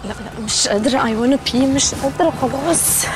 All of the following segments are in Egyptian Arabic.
لا لا مش قادرة اي وانا بي مش قادرة خلاص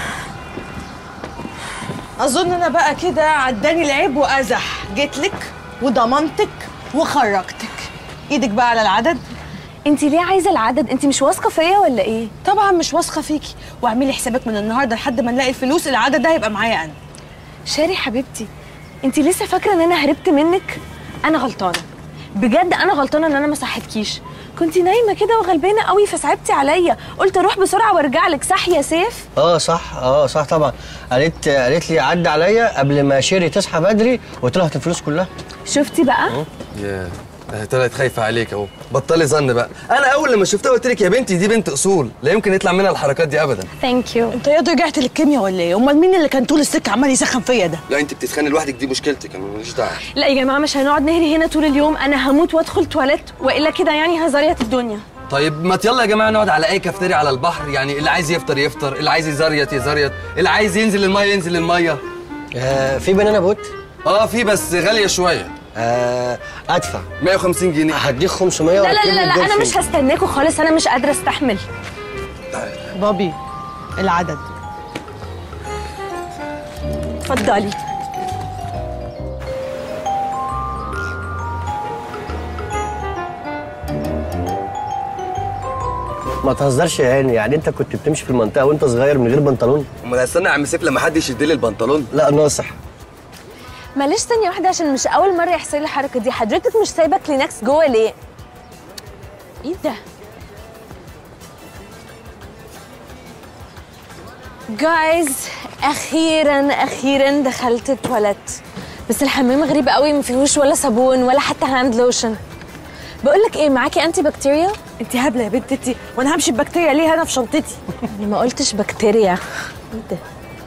اظن انا بقى كده عداني العيب وازح جيت لك وضمنتك وخرجتك ايدك بقى على العدد انت ليه عايزة العدد انت مش واثقة فيا ولا ايه طبعا مش واثقه فيكي واعملي حسابك من النهارده لحد ما نلاقي الفلوس العدد ده هيبقى معايا انا شاري حبيبتي انت لسه فاكرة ان انا هربت منك انا غلطانة بجد انا غلطانة ان انا ما صحتكيش كنت نايمة كده وغلبانة قوي فصعبتي عليا قلت اروح بسرعة وارجع لك صح يا سيف اه صح اه صح طبعا قالت قالت لي عدي عليا قبل ما شيري تصحى بدري وطلعت الفلوس كلها شفتي بقى يا آه، طلعت خايفه عليك اهو بطلي ظن بقى انا اول لما شفتها قلت لك يا بنتي دي بنت اصول لا يمكن يطلع منها الحركات دي ابدا ثانك يو انت يا رجعت للكيمياء ولا ايه امال مين اللي كان طول السكه عمال يسخن فيا ده لا انت بتتخاني لوحدك دي مشكلتك انا ماليش دعوه لا يا جماعة مش هنقعد نهري هنا طول اليوم انا هموت وادخل تواليت والا كده يعني هزريت الدنيا طيب ما يلا يا جماعه نقعد على اي كافتيريا على البحر يعني اللي عايز يفطر يفطر اللي عايز يزريط يزريط اللي عايز ينزل الميه ينزل الميه آه في بنانا بوت اه في بس غاليه شويه آه ادفع 150 جنيه هديك 500 لا لا وأركب لا لا, لك لا انا دولفين. مش هستناكوا خالص انا مش قادرة استحمل بابي العدد اتفضلي ما تهزرش يا هاني يعني انت كنت بتمشي في المنطقه وانت صغير من غير بنطلون امال استنى يا عم سيف لما حد يشد لي البنطلون لا ناصح معلش ثانية واحدة عشان مش أول مرة يحصل لي الحركة دي حضرتك مش سايبة كلينكس جوه ليه؟ إيه ده؟ جايز أخيرا أخيرا دخلت التواليت بس الحمام غريب قوي ما فيهوش ولا صابون ولا حتى هاند لوشن بقول لك ايه معاكي انتي بكتيريا؟ انت هبله يا بنت انت وانا همشي ببكتيريا ليه انا في شنطتي انا ما قلتش بكتيريا ايه ده؟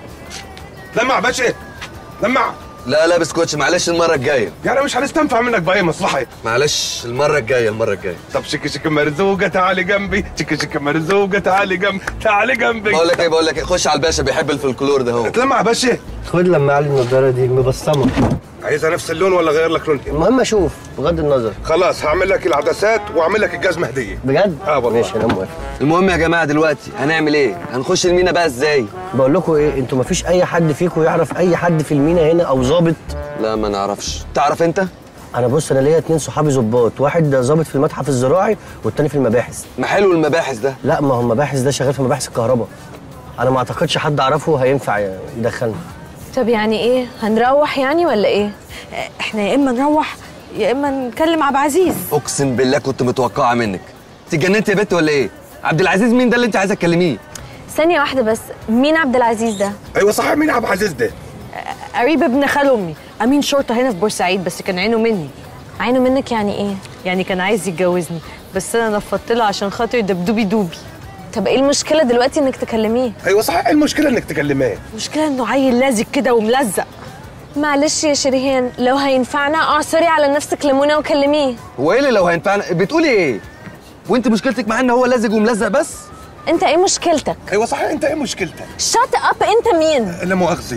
لمع باشا لمع لا لا بسكوتش معلش المره الجايه يعني مش هنستنفع منك باي مصلحه معلش المره الجايه المره الجايه طب شك شك مرزوقه تعالي جنبي شك شك مرزوقه تعالي جنبي تعالي جنبي بقول لك ايه بقول لك ايه خش على الباشا بيحب الفلكلور ده هو تلمع باشا خد لما علي النضاره دي مبصمه عايزها نفس اللون ولا غير لك لونها المهم اشوف بغض النظر خلاص هعمل لك العدسات واعمل لك الجزمه هديه بجد اه والله. ماشي انا موافق المهم يا جماعه دلوقتي هنعمل ايه هنخش المينا بقى ازاي بقول لكم ايه انتوا ما فيش اي حد فيكم يعرف اي حد في المينا هنا او ظابط لا ما نعرفش تعرف انت انا بص انا ليا اتنين صحابي ظباط واحد ظابط في المتحف الزراعي والتاني في المباحث ما حلو المباحث ده لا ما هو المباحث ده شغال في مباحث الكهرباء انا ما اعتقدش حد اعرفه هينفع يدخلنا طب يعني ايه؟ هنروح يعني ولا ايه؟ احنا يا اما نروح يا اما نكلم عبد العزيز اقسم بالله كنت متوقعه منك انت اتجننت يا بت ولا ايه عبد العزيز مين ده اللي انت عايزه تكلميه ثانية واحدة بس مين عبد العزيز ده؟ ايوه صحيح مين عبد العزيز ده قريب ابن خال امي امين شرطه هنا في بورسعيد بس كان عينه مني عينه منك يعني ايه؟ يعني كان عايز يتجوزني بس انا نفضت له عشان خاطر دبدوبي دوبي طب ايه المشكلة دلوقتي انك تكلميه؟ ايوه صحيح إيه المشكله انك تكلماه المشكله انه عيل لازق كده وملزق معلش يا شريهان لو هينفعنا اعصري على نفسك ليمونة وكلميه هو ايه اللي لو هينفعنا بتقولي ايه وانت مشكلتك معاه ان هو لازق وملزق بس انت ايه مشكلتك؟ ايوه صحيح انت ايه مشكلتك شات اب انت مين؟ لا مؤاخذه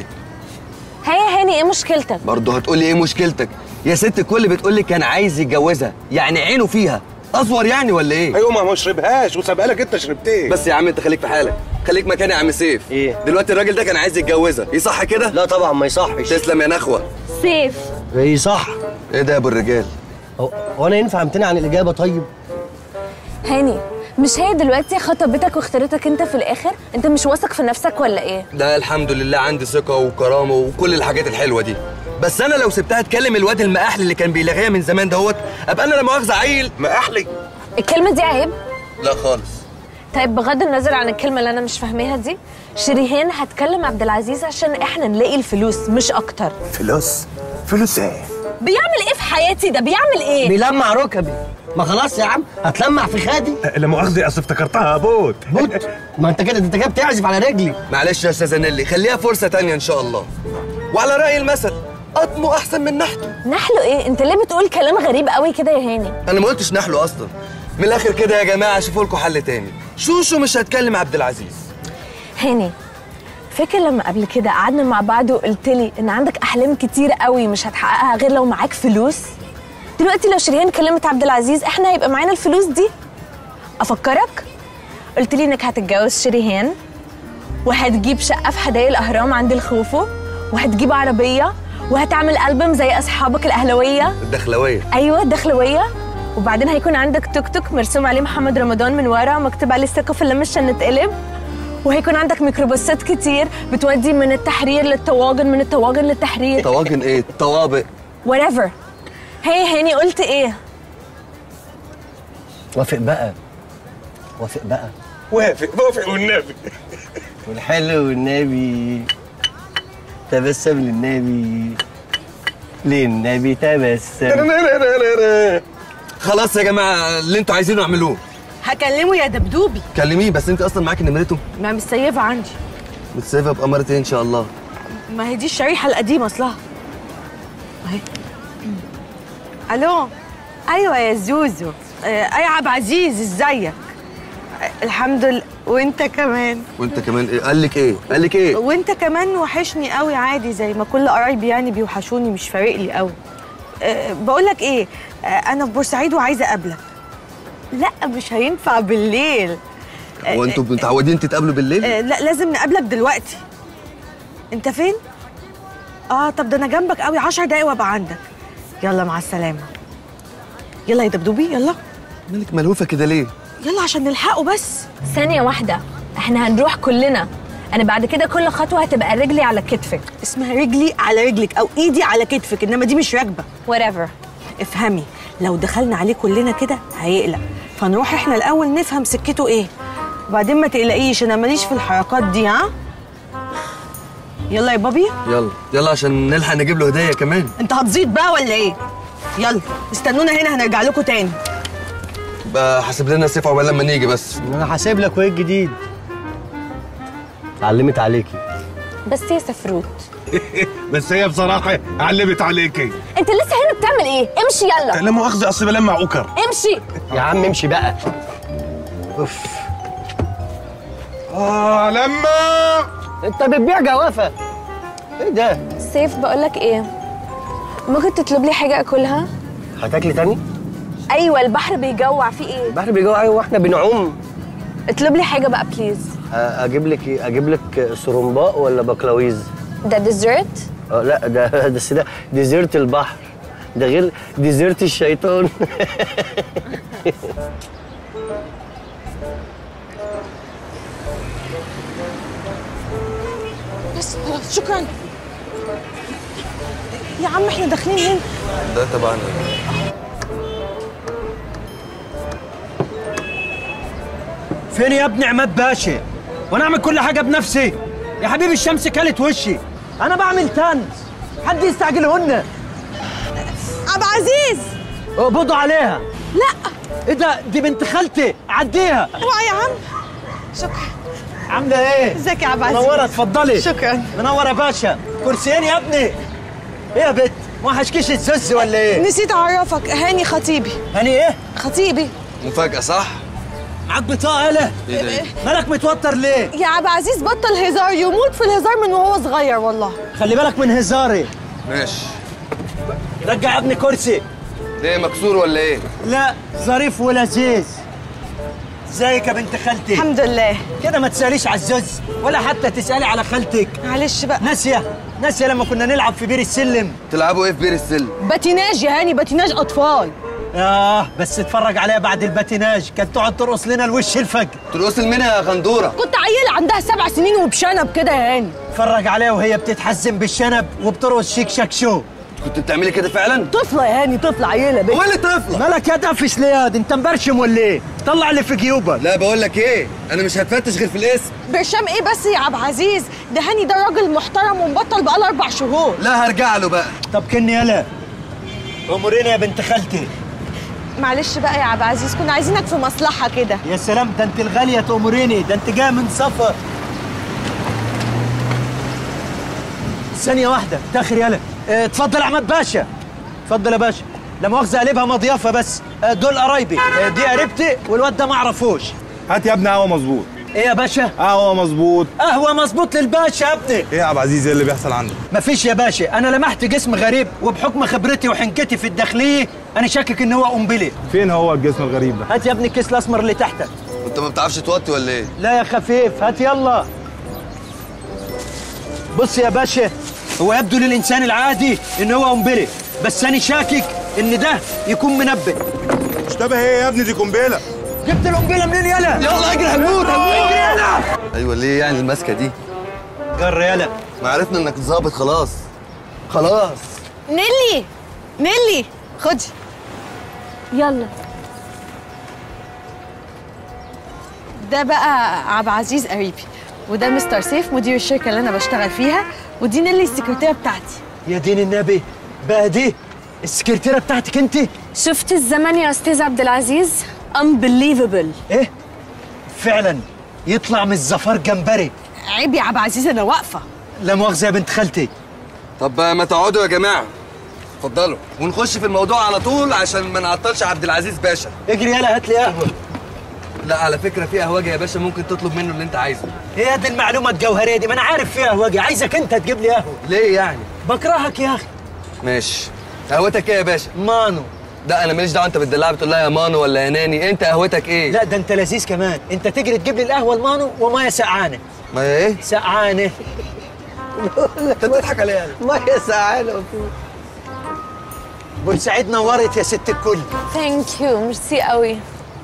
هيا هاني ايه مشكلتك؟ برضه هتقولي ايه مشكلتك يا ست الكل بتقولي كان عايز يتجوزها يعني عينه فيها اصور يعني ولا ايه ايوه ما ما شربهاش وسابها لك انت شربتيه بس يا عم انت خليك في حالك خليك مكاني يا عم سيف ايه؟ دلوقتي الراجل ده كان عايز يتجوزها ايه صح كده لا طبعا ما يصحش تسلم يا نخوه سيف ايه صح ايه ده يا ابو الرجال هو هو انا ينفع امتنع عن الاجابه طيب هاني مش هي دلوقتي خطبتك واختارتك انت في الاخر؟ انت مش واثق في نفسك ولا ايه؟ ده الحمد لله عندي ثقه وكرامه وكل الحاجات الحلوه دي بس انا لو سبتها تكلم الواد المقاحل اللي كان بيلاغيها من زمان دهوت ابقى انا لا مؤاخذه عيل ما احلي الكلمة دي عيب؟ لا خالص طيب بغض النظر عن الكلمة اللي أنا مش فاهماها دي شريهان هتكلم عبد العزيز عشان إحنا نلاقي الفلوس مش أكتر فلوس فلوس ايه بيعمل إيه في حياتي ده بيعمل إيه؟ بيلمع ركبي ما خلاص يا عم هتلمع في خادي لا مؤاخذه اصل افتكرتها بوت بوت ما انت كده انت كده بتعزف على رجلي معلش يا استاذه نيلي خليها فرصه تانية ان شاء الله وعلى راي المثل قطمه احسن من نحته نحله إيه؟ أنت ليه بتقول كلام غريب قوي كده يا هاني؟ انا ما قلتش نحله اصلا من الاخر كده يا جماعه شوفوا لكم حل تاني شوشو مش هتكلم عبد العزيز هاني فاكر لما قبل كده قعدنا مع بعض وقلت لي إن عندك أحلام كتير قوي مش هتحققها غير لو معاك فلوس؟ دلوقتي لو شريهان كلمت عبد العزيز إحنا هيبقى معانا الفلوس دي؟ أفكرك؟ قلت لي انك هتتجوز شريهان وهتجيب شقه في حدائق الاهرام عند الخوفو وهتجيب عربيه وهتعمل ألبوم زي اصحابك الاهلاويه الدخلويه ايوه الدخلويه وبعدين هيكون عندك توك توك مرسوم عليه محمد رمضان من ورا مكتوب عليه الثقه في اللي مش نتقلب وهيكون عندك ميكروباصات كتير بتودي من التحرير للطواجن من الطواجن للتحرير طواجن ايه طوابق whatever هي هاني قلت ايه وافق بقى وافق بقى وافق وافق والنبي والحلو والنبي تبسم للنبي للنبي تبسم خلاص يا جماعه اللي انتوا عايزينه اعملوه هكلمه يا دبدوبي كلميه بس انت اصلا معاكي نمرته ما مسيفه عندي متسيبه بأمارة ايه ان شاء الله ما هي دي الشريحه القديمه اصلها اهي الو ايوه يا زوزو آه، اي عبد عزيز ازيك آه، الحمد لله وانت كمان وانت كمان ايه قال لك ايه قال لك ايه وانت كمان وحشني قوي عادي زي ما كل قرايبي يعني بيوحشوني مش فارق لي قوي أه بقول لك ايه أه انا في بورسعيد وعايزه اقابلك لا مش هينفع بالليل أه هو انتوا متعودين تتقابلوا بالليل أه لا لازم نقابلك دلوقتي انت فين اه طب ده انا جنبك قوي 10 دقايق وابقى عندك يلا مع السلامه يلا يا دبدوبي يلا مالك ملهوفه كده ليه يلا عشان نلحقه بس ثانيه واحده احنا هنروح كلنا انا بعد كده كل خطوه هتبقى رجلي على كتفك اسمها رجلي على رجلك او ايدي على كتفك انما دي مش راكبه whatever افهمي لو دخلنا عليه كلنا كده هيقلق فنروح احنا الاول نفهم سكته ايه وبعدين ما تقلقيش انا ماليش في الحركات دي ها يلا يا بابي يلا يلا عشان نلحق نجيب له هديه كمان انت هتزيد بقى ولا ايه يلا استنونا هنا هنرجع لكم تاني بقى حاسب لنا السيف عقبال لما نيجي بس انا حاسب لك وايه الجديد علمت عليكي بس يا سفروت بس هي بصراحه علمت عليكي انت لسه هنا بتعمل ايه امشي يلا لا مؤاخذه اصل بلمع اوكر امشي يا عم امشي بقى اوف اه لما انت بتبيع جوافه ايه ده سيف بقولك ايه ممكن تطلب لي حاجه اكلها هتاكلي تاني ايوه البحر بيجوع في ايه البحر بيجوع ايوه واحنا بنعوم اطلب لي حاجه بقى بليز أ- اجيب لك ايه اجيب لك سرمباء ولا بقلاويز ده ديزرت اه لا ده بس ده ديزرت البحر ده غير ديزرت الشيطان بس خلاص شكرا يا عم احنا داخلين هنا ده طبعا فين يا ابني عماد باشا وانا اعمل كل حاجه بنفسي يا حبيبي الشمس كلت وشي انا بعمل تنس حد يستعجلهن عبد عزيز اقبضوا عليها لا ايه ده دي بنت خالتي عديها اوعى يا عم شكرا عامله ايه ازيك يا عبد عزيز منوره اتفضلي شكرا منوره يا باشا كرسيين يا ابني ايه يا بت ما حشكيش الزز ولا ايه نسيت اعرفك هاني خطيبي هاني ايه خطيبي مفاجاه صح معاك بطاقه يالا ايه ده إيه؟ مالك متوتر ليه يا عبد عزيز بطل هزار يموت في الهزار من وهو صغير والله خلي بالك من هزاري ماشي رجع يا ابني كرسي ليه مكسور ولا ايه لا ظريف ولذيذ ازيك يا بنت خالتي الحمد لله كده ما تساليش على الزوز ولا حتى تسالي على خالتك معلش بقى ناسيه ناسيه لما كنا نلعب في بير السلم تلعبوا ايه في بير السلم باتيناج يا هاني باتيناج اطفال اه بس اتفرج عليها بعد الباتيناج كانت تقعد ترقص لنا الوش الفجر ترقص منها يا غندوره كنت عيله عندها سبع سنين وبشنب كده يا هاني اتفرج عليها وهي بتتحزن بالشنب وبترقص شيك شاك شو كنت بتعملي كده فعلا طفله يا هاني طفله عيله بنت هو اللي طفله مالك يا دفش ليه انت مبرشم ولا ايه طلع اللي في جيوبك لا بقول لك ايه انا مش هتفتش غير في الاسم برشام ايه بس يا عبد عزيز ده هاني ده راجل محترم ومبطل بقاله اربع شهور لا هرجع له بقى طب كني يلا اموريني يا بنت خالتي معلش بقى يا عبد عزيز كنا عايزينك في مصلحه كده يا سلام ده انت الغاليه تأمريني ده انت جايه من سفر ثانية واحدة تاخر يلا اه، اتفضل يا عماد باشا اتفضل يا باشا لا مؤاخذة قلبها مضيافة بس اه، دول قرايبي اه، دي قريبتي والواد ده ما اعرفوش هات يا ابني قهوه مظبوط ايه يا باشا؟ قهوه مظبوط قهوة مظبوط للباشا يا ابني ايه يا عبد العزيز ايه اللي بيحصل عندك مفيش يا باشا انا لمحت جسم غريب وبحكم خبرتي وحنكتي في الداخلية انا شاكك ان هو قنبلة فين هو الجسم الغريب ده هات يا ابني الكيس الاسمر اللي تحتك انت ما بتعرفش توطي ولا ايه لا يا خفيف هات يلا بص يا باشا هو يبدو للإنسان العادي إن هو قنبلة بس أنا شاكك إن ده يكون منبه اشتبه ايه يا ابني دي قنبله جبت القنبلة منين يلا؟ يلا اجري هنموت اجري يلا ايوه ليه يعني الماسكه دي جر يلا ما عرفنا انك ظابط خلاص خلاص نيلي نيلي خدي يلا ده بقى عبد العزيز قريبي وده مستر سيف مدير الشركه اللي انا بشتغل فيها ودي نيلي السكرتيره بتاعتي يا دين النبي بقى دي السكرتيرة بتاعتك أنت؟ شفت الزمن يا استاذ عبد العزيز unbelievable إيه؟ فعلا يطلع من الزفار جمبري عيب يا عبد العزيز انا واقفه لا مؤاخذة يا بنت خالتي طب ما تقعدوا يا جماعه اتفضلوا ونخش في الموضوع على طول عشان ما نعطلش عبد العزيز باشا اجري يلا هات لي قهوة لا على فكره في قهوجي يا باشا ممكن تطلب منه اللي انت عايزه هي دي المعلومة الجوهرية دي ما أنا عارف فيها قهوجي عايزك أنت تجيب لي قهوة ليه يعني بكرهك يا أخي ماشي قهوتك ايه يا باشا مانو ده انا ماليش دعوه انت بتدلعها بتقول لها يا مانو ولا يا ناني انت قهوتك ايه لا ده انت لذيذ كمان انت تجري تجيب لي القهوه المانو وميه سقعانه ما هي ايه سقعانه انت بتضحك عليها ميه سقعانه بورسعيد نورت يا ست الكل ثانك يو ميرسي قوي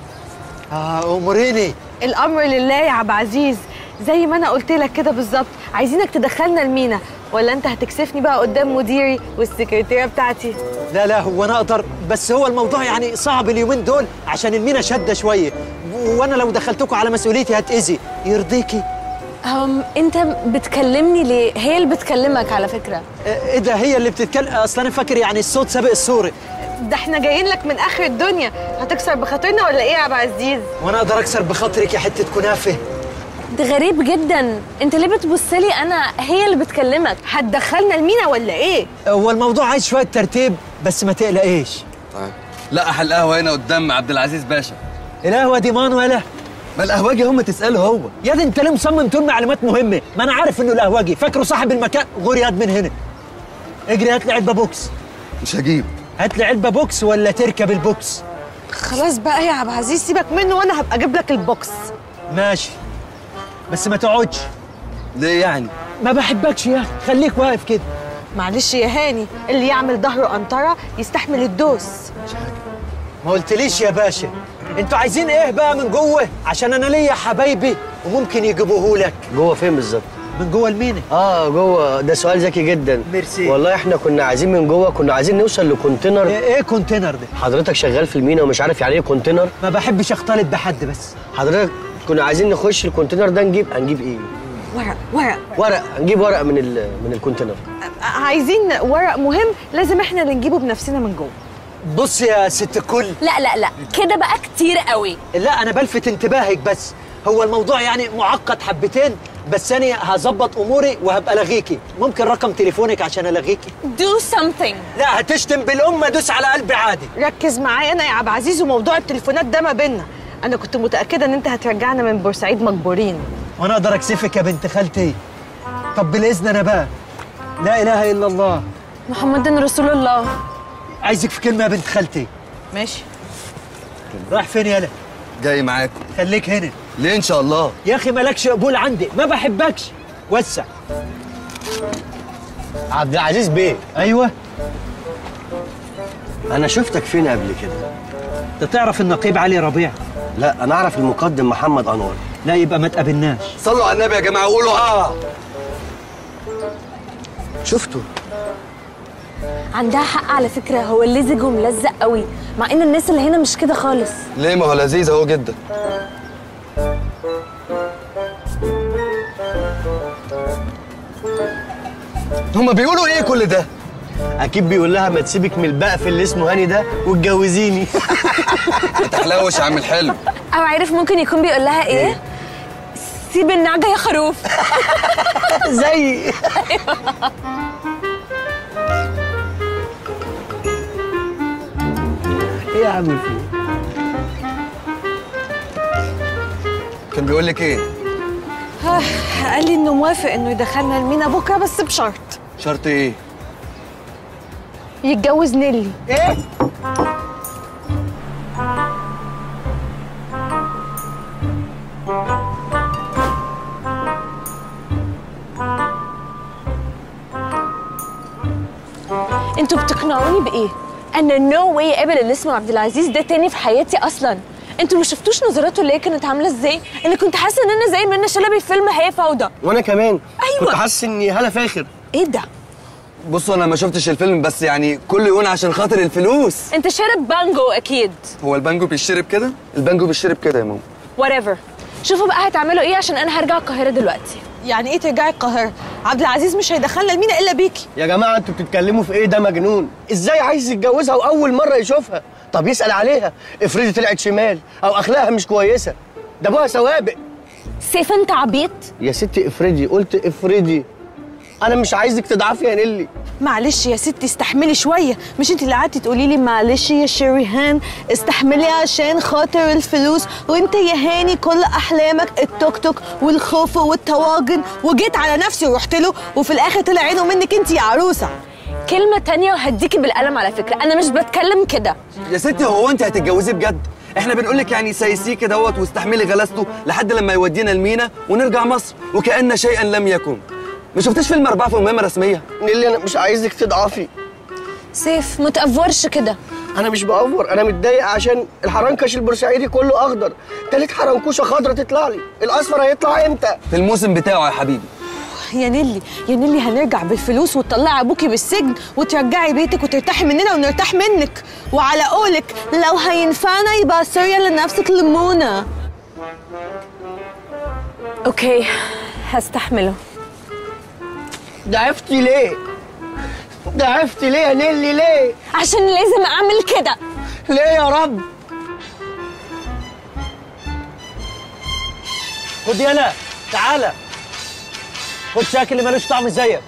اه اموريني الامر لله يا عبد العزيز زي ما انا قلت لك كده بالظبط عايزينك تدخلنا المينا ولا انت هتكسفني بقى قدام مديري والسكرتيره بتاعتي لا لا هو انا اقدر بس هو الموضوع يعني صعب اليومين دول عشان المينا شاده شويه وانا لو دخلتكم على مسؤوليتي هتاذي يرضيكي أم انت بتكلمني ليه هي اللي بتكلمك على فكره اه، ايه ده هي اللي بتتكلم اصل انا فاكر يعني الصوت سابق الصوره ده احنا جايين لك من اخر الدنيا هتكسر بخاطرنا ولا ايه يا عبد العزيز وانا اقدر اكسر بخاطرك يا حته كنافه ده غريب جدا انت ليه بتبصلي انا هي اللي بتكلمك هتدخلنا المينا ولا ايه هو الموضوع عايز شويه ترتيب بس ما تقلقيش طيب لا احل قهوه هنا قدام عبد العزيز باشا القهوه دي مان ولا ما القهوجي هم تساله هو يا دي انت ليه مصمم تقول معلومات مهمه ما انا عارف انه القهوجي فاكره صاحب المكان غور ياد من هنا اجري هات لي علبه بوكس مش هجيب هات لي علبه بوكس ولا تركب البوكس خلاص بقى يا عبد العزيز سيبك منه وانا هبقى اجيب لك البوكس ماشي بس ما تقعدش ليه يعني ما بحبكش يا اخي خليك واقف كده معلش يا هاني اللي يعمل ظهره قنطره يستحمل الدوس ما قلتليش يا باشا انتوا عايزين ايه بقى من جوه عشان انا ليا حبايبي وممكن يجيبوه لك جوه فين بالظبط من جوه المينا اه جوه ده سؤال ذكي جدا ميرسي. والله احنا كنا عايزين من جوه كنا عايزين نوصل لكونتينر ايه, ايه كونتينر ده حضرتك شغال في المينا ومش عارف يعني ايه كونتينر ما بحبش اختلط بحد بس حضرتك كنا عايزين نخش الكونتينر ده نجيب هنجيب ايه ورق ورق ورق هنجيب ورق من ال... من الكونتينر عايزين ورق مهم لازم احنا اللي نجيبه بنفسنا من جوه بص يا ست الكل لا لا لا كده بقى كتير قوي لا انا بلفت انتباهك بس هو الموضوع يعني معقد حبتين بس انا هظبط اموري وهبقى الغيكي ممكن رقم تليفونك عشان الغيكي do something لا هتشتم بالام ادوس على قلبي عادي ركز معايا انا يا عبد العزيز وموضوع التليفونات ده ما بينا انا كنت متاكده ان انت هترجعنا من بورسعيد مجبورين وانا اقدر اكسفك يا بنت خالتي طب بالاذن انا بقى لا اله الا الله محمد رسول الله عايزك في كلمه يا بنت خالتي ماشي رايح فين يالا جاي معاكم خليك هنا ليه ان شاء الله يا اخي مالكش قبول عندي ما بحبكش وسع عبد العزيز بيه ايوه انا شفتك فين قبل كده انت تعرف النقيب علي ربيع لا انا اعرف المقدم محمد انور لا يبقى ما تقابلناش صلوا على النبي يا جماعه وقولوا اه شفته عندها حق على فكره هو لزج وملزق قوي مع ان الناس اللي هنا مش كده خالص ليه ما هو لذيذ اهو جدا هما بيقولوا ايه كل ده اكيد بيقول لها ما تسيبك من البقف اللي اسمه هاني ده واتجوزيني ما تحلوش يا عم الحلو او عارف ممكن يكون بيقول لها ايه سيب النعجه يا خروف زي ايه يا عم في كان بيقول لك ايه قال لي انه موافق انه يدخلنا المينا بكره بس بشرط شرط ايه يتجوز نيلي بتفكرني بايه انا نو واي اقابل اللي اسمه عبد العزيز ده تاني في حياتي اصلا انتوا ما شفتوش نظراته اللي هي كانت عامله ازاي انا كنت حاسه ان انا زي منى شلبي في فيلم هي فوضى وانا كمان أيوة. كنت حاسس اني هلا فاخر ايه ده بصوا انا ما شفتش الفيلم بس يعني كله يقول عشان خاطر الفلوس انت شارب بانجو اكيد هو البانجو بيشرب كده البانجو بيشرب كده يا ماما whatever شوفوا بقى هتعملوا ايه عشان انا هرجع القاهره دلوقتي يعني ايه ترجعي القاهره عبد العزيز مش هيدخلنا المينا الا بيكي يا جماعه انتوا بتتكلموا في ايه ده مجنون ازاي عايز يتجوزها واول مره يشوفها طب يسال عليها افرضي طلعت شمال او اخلاقها مش كويسه ده ابوها سوابق سيف انت عبيط يا ستي افرضي قلت افرضي انا مش عايزك تضعفي يا نيلي معلش يا ستي استحملي شويه مش انت اللي قعدتي تقولي لي معلش يا شريهان استحملي عشان خاطر الفلوس وانت يا هاني كل احلامك التوك توك والخوف والطواجن وجيت على نفسي ورحت له وفي الاخر طلع عينه منك انت يا عروسه كلمه تانية وهديكي بالقلم على فكره انا مش بتكلم كده يا ستي هو انت هتتجوزي بجد احنا بنقول لك يعني سيسيه كده اهوت واستحملي غلاسته لحد لما يودينا المينا ونرجع مصر وكأن شيئا لم يكن ما شفتيش فيلم أربعة في مهمة رسمية نيلي انا مش عايزك تضعفي سيف ما تقفرش كده انا مش بأفور انا متضايق عشان الحرنكش البورسعيدي كله اخضر تالت حرنكوشه خضرا تطلع لي الاصفر هيطلع امتى في الموسم بتاعه يا حبيبي يا نيلي يا نيلي هنرجع بالفلوس وتطلعي ابوكي بالسجن وترجعي بيتك وترتاحي مننا ونرتاح منك وعلى قولك لو هينفعنا يبقى سوريا لنفسك ليمونه اوكي هستحمله ضعفتي ليه ضعفتي ليه يا نيلي ليه عشان لازم اعمل كده ليه يا رب خد يلا تعالى خد شاكل اللي ملوش طعم زيك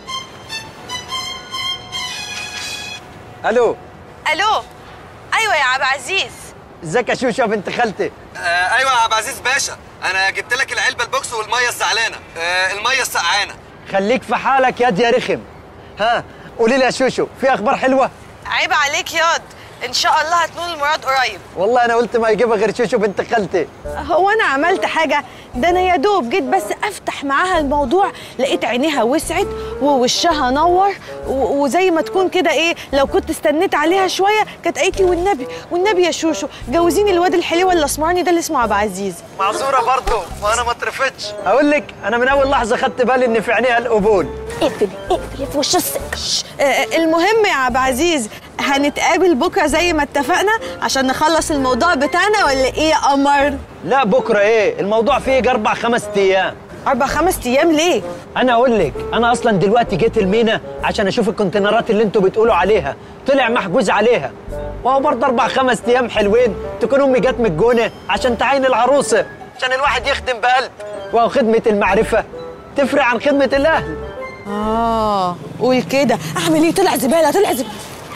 الو الو ايوه يا عبد العزيز ازيك يا شوشة بنت خالتي آه ايوه يا عبد العزيز باشا انا جبت لك العلبه البوكس والميه الزعلانه آه الميه السقعانه خليك في حالك ياد يا رخم ها قولي لي يا شوشو في اخبار حلوه عيب عليك ياض ان شاء الله هتنول المراد قريب والله انا قلت ما يجيبها غير شوشو بنت خالتي هو انا عملت حاجه ده انا يا دوب جيت بس افتح معاها الموضوع لقيت عينيها وسعت ووشها نور و- وزي ما تكون كده ايه لو كنت استنيت عليها شويه كانت قالت لي والنبي والنبي يا شوشو جوزيني الواد الحليوه الاسمراني ده اللي اسمه عبد العزيز معذوره برضه وانا ما اترفتش اقول لك انا من اول لحظه خدت بالي ان في عينيها القبول اقفل اقفل في وش السك آه، المهم يا عبد العزيز هنتقابل بكره زي ما اتفقنا عشان نخلص الموضوع بتاعنا ولا ايه يا قمر لا بكره ايه الموضوع فيه يجي اربع خمس ايام اربع خمس ايام ليه انا اقول لك انا اصلا دلوقتي جيت المينا عشان اشوف الكونتينرات اللي انتوا بتقولوا عليها طلع محجوز عليها وهو برضه اربع خمس ايام حلوين تكون امي جت من الجونه عشان تعين العروسه عشان الواحد يخدم بقلب وهو خدمه المعرفه تفرق عن خدمه الاهل اه قول كده اعمل ايه طلع زباله طلع زباله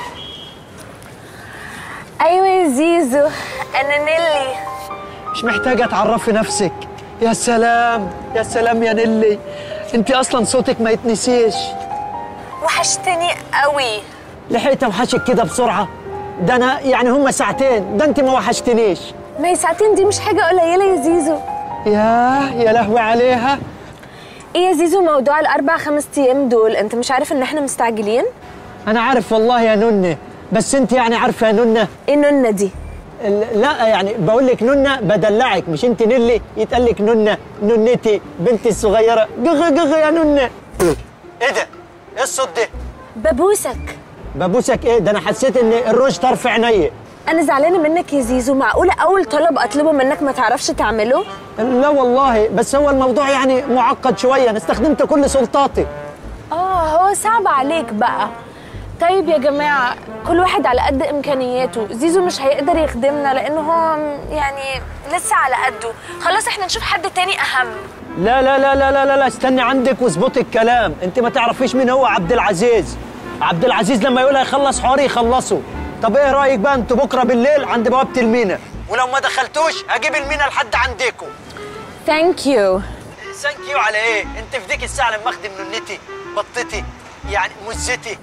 ايوه يا زيزو انا نيلي مش محتاجه تعرفي نفسك يا سلام يا سلام يا نيلي انت اصلا صوتك ما يتنسيش وحشتني قوي لحقت اوحشك كده بسرعه ده انا يعني هما ساعتين ده انت ما وحشتنيش ما هي ساعتين دي مش حاجه قليله يا زيزو ياه يا لهوي عليها ايه يا زيزو موضوع الاربع خمس ايام دول انت مش عارف ان احنا مستعجلين انا عارف والله يا ننة بس انت يعني عارفه يا ننة ايه نونه دي ال- لا يعني بقول لك ننة بدلعك مش انت نلي يتقال لك ننة ننتي بنتي الصغيره جغ جغ يا ننة ايه ده ايه الصوت ده ببوسك ببوسك ايه ده انا حسيت ان الروج طرف عيني انا زعلانه منك يا زيزو معقوله اول طلب اطلبه منك ما تعرفش تعمله لا والله بس هو الموضوع يعني معقد شويه انا استخدمت كل سلطاتي اه هو صعب عليك بقى طيب يا جماعة كل واحد على قد إمكانياته زيزو مش هيقدر يخدمنا لأنه هو يعني لسه على قده خلاص احنا نشوف حد تاني أهم لا لا لا لا لا لا, لا استني عندك واظبطي الكلام انت ما تعرفيش مين هو عبد العزيز عبد العزيز لما يقول هيخلص حواري يخلصه طب ايه رايك بقى انتوا بكره بالليل عند بوابه المينا ولو ما دخلتوش هجيب المينا لحد عندكم ثانك يو ثانك يو على ايه انت في ديك الساعه لما اخدم ننتي بطتي يعني مزتي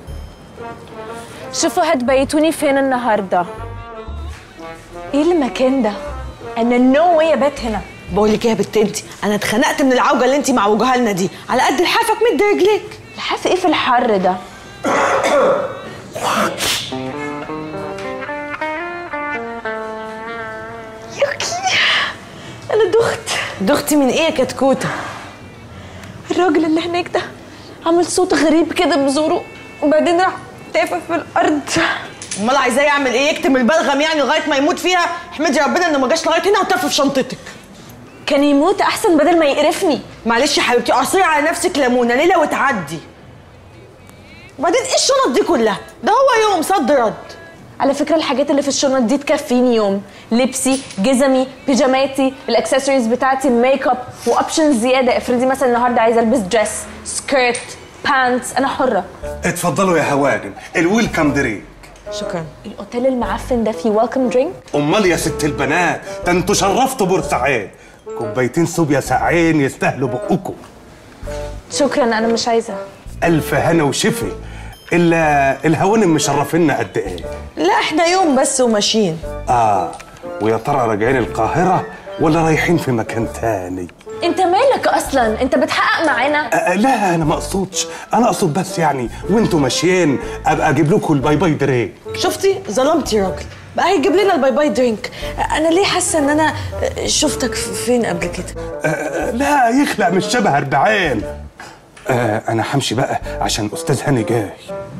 شوفوا هتبيتوني فين النهاردة ايه المكان ده انا نو واي ابات هنا بقول لك ايه يا بت انت انا اتخنقت من العوجه اللي انت معوجاها لنا دي على قد لحافك مد رجليك لحاف ايه في الحر ده يوكي انا دخت دختي من ايه يا كتكوته الراجل اللي هناك ده عمل صوت غريب كده بزوره وبعدين راح تافه في الارض امال عايزاه يعمل ايه يكتم البلغم يعني لغايه ما يموت فيها احمدي ربنا انه ما جاش لغايه هنا وتف في شنطتك كان يموت احسن بدل ما يقرفني معلش يا حبيبتي اعصري على نفسك ليمونه ليله وتعدي وبعدين ايه الشنط دي كلها ده هو يوم صد رد على فكره الحاجات اللي في الشنط دي تكفيني يوم لبسي جزمي بيجاماتي الاكسسوارز بتاعتي الميك اب واوبشنز زياده افرضي مثلا النهارده عايزه البس دريس سكيرت بانتس انا حره اتفضلوا يا هوانم الويلكم درينك شكرا الاوتيل المعفن ده فيه ويلكم درينك امال يا ست البنات ده انتوا شرفتوا بورسعيد كوبايتين صوبيا ساقعين يستاهلوا بقكم شكرا انا مش عايزه الف هنا وشفي الا الهوانم مشرفينا قد ايه لا احنا يوم بس وماشيين اه ويا ترى راجعين القاهره ولا رايحين في مكان تاني انت مالك اصلا انت بتحقق معانا آه لا انا ما اقصدش انا اقصد بس يعني وانتوا ماشيين ابقى اجيب لكم الباي باي دريك شفتي ظلمتي يا راجل بقى هيجيب لنا الباي باي درينك انا ليه حاسه ان انا شفتك فين قبل كده آه لا يخلق مش شبه أربعين آه أنا همشي بقى عشان أستاذ هاني جاي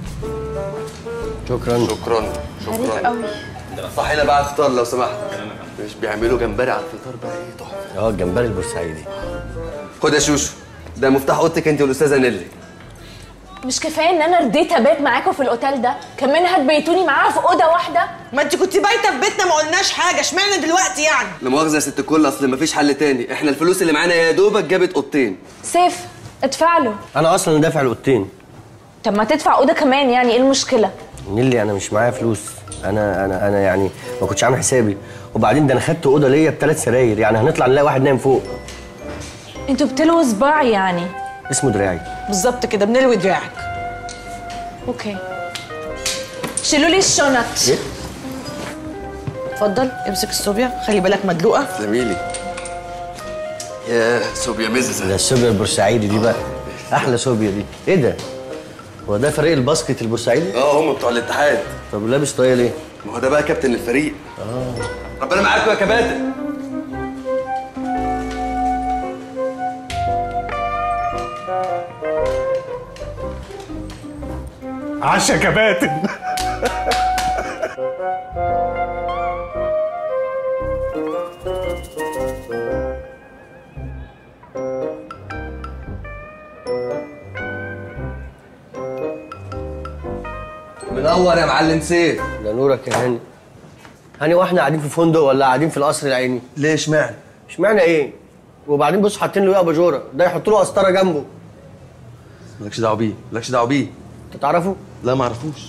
شكرا شكرا شكرا صحي لنا بقى فطار لو سمحت مش بيعملوا جمبري على الفطار بقى ايه تحفه اه الجمبري البورسعيدي خد يا شوشو ده مفتاح اوضتك انت والاستاذه نيلي مش كفايه ان انا رديت ابات معاكم في الاوتيل ده كمان هتبيتوني معاها في اوضه واحده ما انت كنت بايته في بيتنا ما قلناش حاجه اشمعنى دلوقتي يعني لا مؤاخذه يا ست الكل اصل مفيش حل تاني احنا الفلوس اللي معانا يا دوبك جابت اوضتين سيف ادفع له انا اصلا دافع الاوضتين طب ما تدفع اوضه كمان يعني ايه المشكله نيلي انا مش معايا فلوس انا انا انا يعني ما كنتش عامل حسابي وبعدين ده انا خدت اوضه ليا بثلاث سراير يعني هنطلع نلاقي واحد نايم فوق انتوا بتلووا صباع يعني اسمه دراعي بالظبط كده بنلوي دراعك اوكي شيلوا لي الشنط ايه اتفضل امسك الصوبيا خلي بالك مدلوقه زميلي يا صوبيا ده مززه السوبيا البورسعيدي دي بقى احلى سوبيا دي ايه ده هو ده فريق الباسكت البورسعيدي اه هم بتوع الاتحاد طب لابس طاقيه ليه ما هو ده بقى كابتن الفريق اه ربنا معاكم يا كباتن عشا كباتن منور يا معلم سيف ده نورك يا هاني هاني واحنا قاعدين في فندق ولا قاعدين في القصر العيني ليه اشمعنى اشمعنى ايه وبعدين بص حاطين له ايه اباجوره ده يحط له قسطره جنبه مالكش دعوه بيه مالكش دعوه بيه انت تعرفه لا ما اعرفوش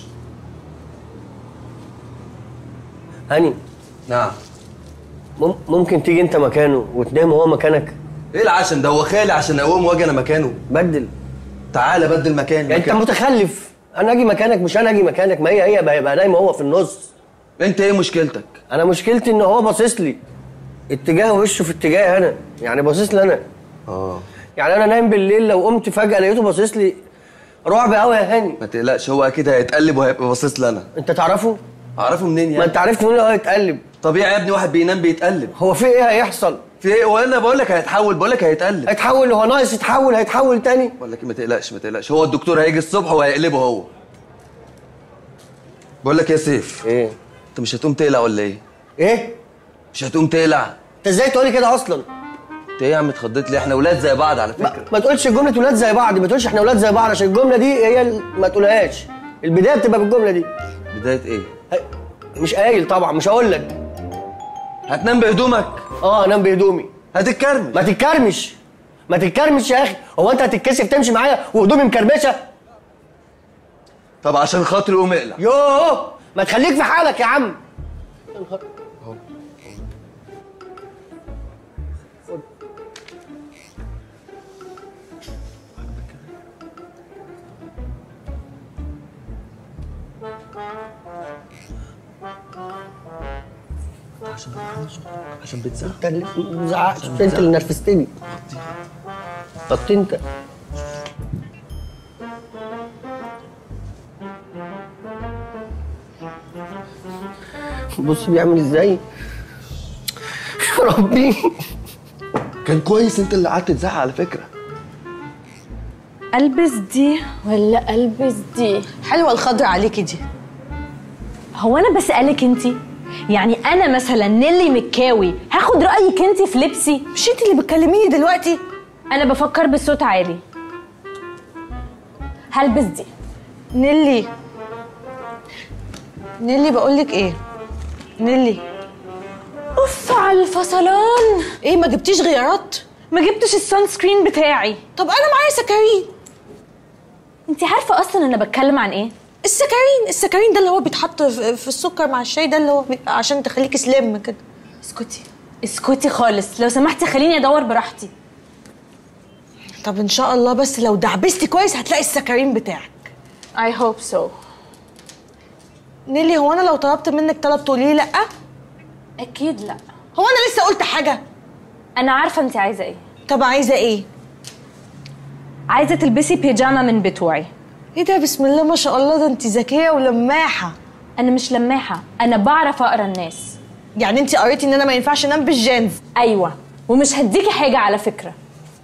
هاني نعم مم- ممكن تيجي انت مكانه وتنام وهو مكانك ايه العشم ده هو خالي عشان اقوم واجي انا مكانه بدل تعالى بدل مكاني يعني انت مكان. متخلف انا اجي مكانك مش انا اجي مكانك ما هي هي بقى يبقى نايم هو في النص انت ايه مشكلتك انا مشكلتي ان هو باصص لي اتجاه وشه في اتجاه انا يعني باصص لي انا اه يعني انا نايم بالليل لو قمت فجاه لقيته باصص لي رعب قوي يا هاني ما تقلقش هو اكيد هيتقلب وهيبقى باصص لي انا انت تعرفه اعرفه منين ما يعني انت عرفت منين هو هيتقلب طبيعي يا ابني واحد بينام بيتقلب هو في ايه هيحصل في ايه وانا بقول لك هيتحول بقول لك هيتقلب هيتحول هو ناقص يتحول هيتحول تاني بقول لك ما تقلقش ما تقلقش هو الدكتور هيجي الصبح وهيقلبه هو بقول لك يا سيف ايه انت مش هتقوم تقلع ولا ايه ايه مش هتقوم تقلع انت ازاي تقولي كده اصلا انت ايه يا عم اتخضيت ليه احنا ولاد زي بعض على ما, فكره ما تقولش جمله ولاد زي بعض ما تقولش احنا ولاد زي بعض عشان الجمله دي هي ال- ما تقولهاش البدايه بتبقى بالجمله دي بدايه ايه هي- مش قايل طبعا مش هقول لك هتنام بهدومك اه انام بهدومي هتتكرمش ما تتكرمش ما تتكرمش يا اخي هو انت هتتكسف تمشي معايا وهدومي مكرمشه طب عشان خاطري قوم اقلع يوه ما تخليك في حالك يا عم عشان بتزعق انت اللي ما تزعقش انت اللي نرفزتني طب انت بص بيعمل ازاي يا ربي كان كويس انت اللي قعدت تزعق على فكره البس دي ولا البس دي حلوه الخضر عليكي دي هو انا بسالك انت يعني انا مثلا نيلي مكاوي هاخد رايك انت في لبسي مش انت اللي بتكلميني دلوقتي انا بفكر بصوت عالي هلبس دي نيلي نيلي بقولك ايه نيلي اوف على الفصلان ايه ما جبتيش غيارات ما جبتش السان سكرين بتاعي طب انا معايا سكرين انت عارفه اصلا انا بتكلم عن ايه السكرين السكرين ده اللي هو بيتحط في في السكر مع الشاي ده اللي هو بي- عشان تخليكي سليم كده اسكتي اسكتي خالص لو سمحتي خليني ادور براحتي طب ان شاء الله بس لو دعبستي كويس هتلاقي السكرين بتاعك I hope so نيلي هو انا لو طلبت منك طلب تقولي لي لا اكيد لا هو انا لسه قلت حاجه انا عارفه انت عايزه ايه طب عايزه ايه عايزه تلبسي بيجاما من بتوعي ايه ده بسم الله ما شاء الله ده انت ذكيه ولماحه انا مش لماحه انا بعرف اقرا الناس يعني انت قريتي ان انا ما ينفعش انام بالجينز ايوه ومش هديكي حاجه على فكره